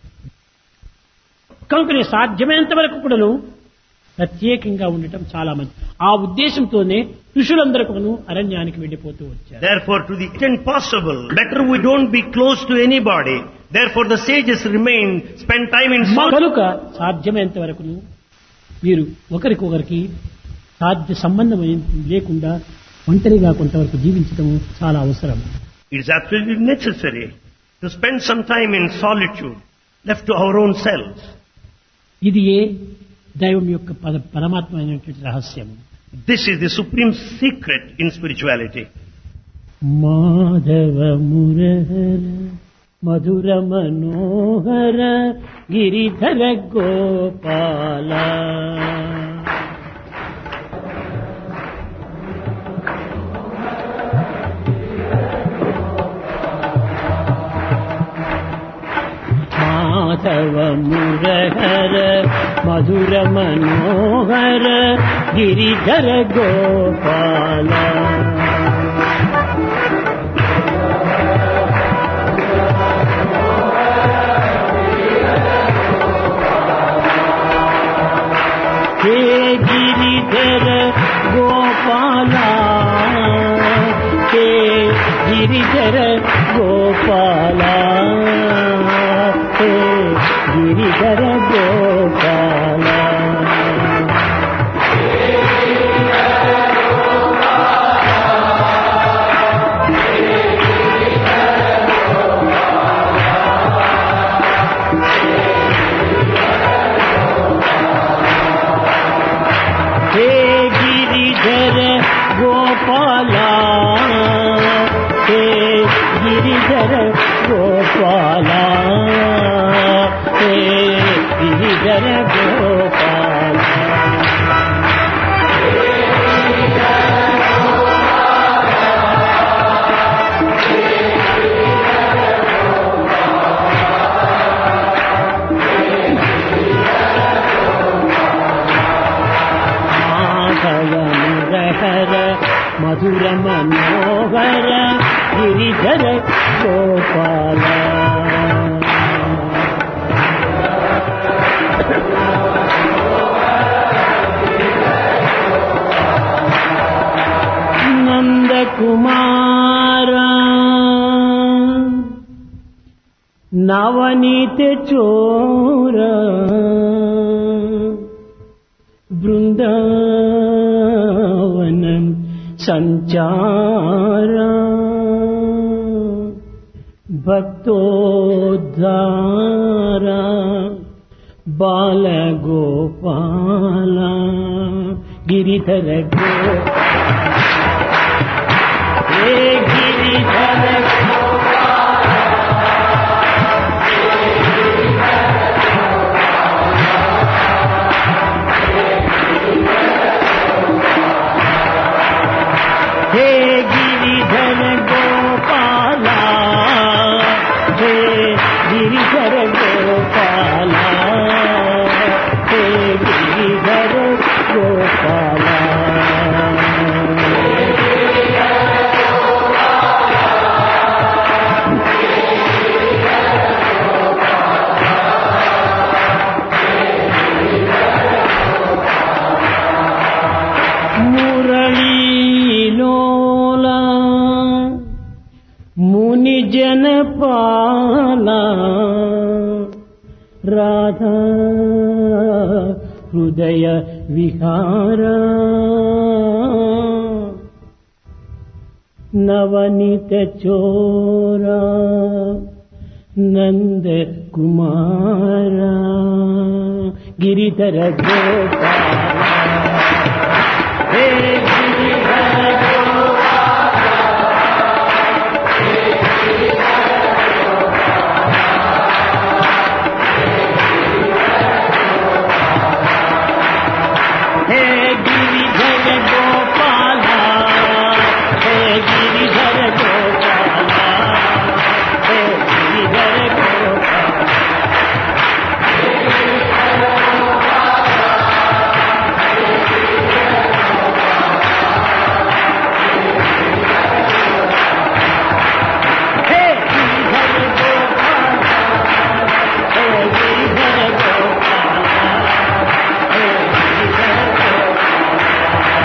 కనుకనే సాధ్యమైనంత వరకు కూడాను ప్రత్యేకంగా ఉండటం చాలా మంచి ఆ ఉద్దేశంతోనే ఋషులందరూ అరణ్యానికి వెళ్ళిపోతూ వచ్చారు Therefore, to the extent possible, better we don't be close to anybody. Therefore, the sages remain, spend time in మా solitude. కనుక సాధ్యమైనంత వరకును మీరు ఒకరికొకరికి సాధ్య సంబంధం ఏం- లేకుండా ఒంటరిగా కొంతవరకు జీవించడం చాలా అవసరం It is absolutely necessary to spend some time in solitude, left to our own selves. ఇది ఏ దైవం యొక్క పద పరమాత్మ అయినటువంటి రహస్యం This is the supreme secret in spirituality. Madhava మురహర మధుర మనోహర గిరిధర గోపాల మాధవ మురహర మధుర మనోహర గిరిధర గోపాల హే గిరిధర గోపాల హే గిరిధర గోపాల హే గిరిధర గోపాల హే గిరిధర గోపాల హే గిరిధర గోపాల హే గిరిధర గోపాల మాధవ మురహర మధుర మనోహర గిరిధర గోపాల నందకుమార నవనీత చోర బృందావనం సంచార భక్తోద్ధార బాలగోపాల గిరిధర గో హే గిరిధర హే గిరిధర గోపాల హే గిరిధర గోపాల హే గిరిధర గోపాల మురళీలోల ముని జనపాల రాధా హృదయ విహార నవనిత చోరా నంద కుమార గిరిధర గోపాల హే గిరిధర హే గిరిధర గోపాల హే గిరిధర గోపాల హే గిరిధర గోపాల హే గిరిధర గోపాల హే గిరిధర గోపాల హే గిరిధర గోపాల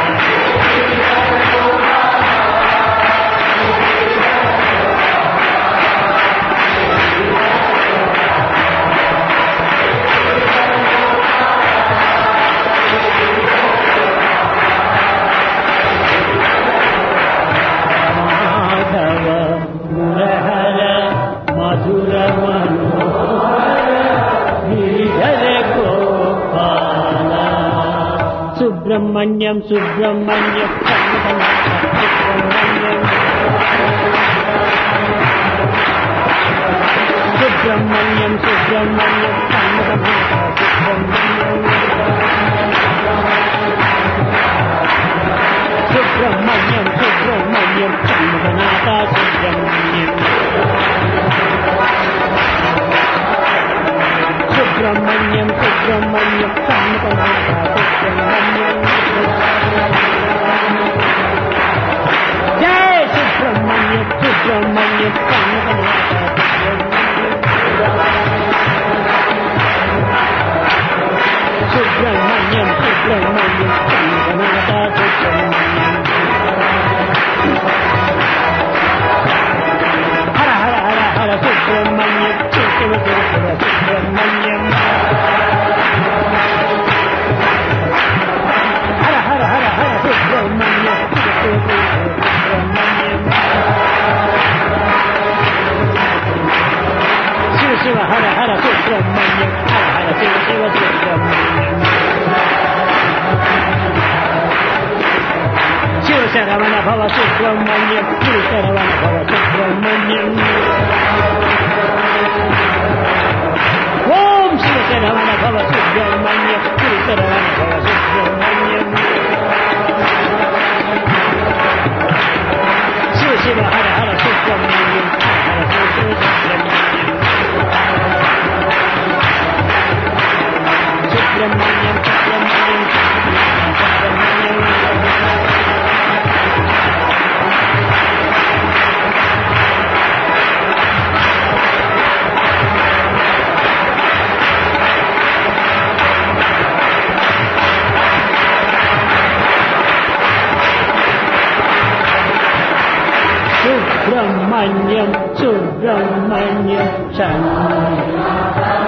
మాధవ మురహర మధుర మనోహర గిరిధర గోపాల సుబ్రహ్మణ్యం సుబ్రహ్మణ్యం సుబ్రహ్మణ్యం సుబ్రహ్మణ్యం సుబ్రహ్మణ్యం కన్నకమాత సుబ్రహ్మణ్యం సుబ్రహ్మణ్యం సుబ్రహ్మణ్యం కన్నకనాథ సుబ్రహ్మణ్యం సుబ్రహ్మణ్యం సుబ్రహ్మణ్యం కన్నకనాథ సుబ్రహ్మణ్యం జై సుబ్రహ్మణ్యం సుబ్రహ్మణ్యం కన్నకనాథ సుబ్రహ్మణ్యం సుబ్రహ్మణ్యం కన్నకనాథ సుబ్రహ్మణ్యం హర హర హర హర సుబ్రహ్మణ్యం శివ శివ శివ శివ సుబ్రహ్మణ్యం హర హర హర హర సుబ్రహ్మణ్యం శివ శివ శివ శివ సుబ్రహ్మణ్యం శివ శివ హర హర సుబ్రహ్మణ్యం హర హర శివ శివ సుబ్రహ్మణ్యం శివ శరవణ భవ సుబ్రహ్మణ్యం శివ శరవణ భవ సుబ్రహ్మణ్యం ఓం శివ శరవణ భవ సుబ్రహ్మణ్యం శివ శరవణ భవ సుబ్రహ్మణ్యం శివ శివ హర హర సుబ్రహ్మణ్యం హర హర శివ శివ సుబ్రహ్మణ్యం సుబ్రహ్మణ్యం సుబ్రహ్మణ్యం సుబ్రహ్మణ్యం సుబ్రహ్మణ్యం సుబ్రహ్మణ్యం శరణం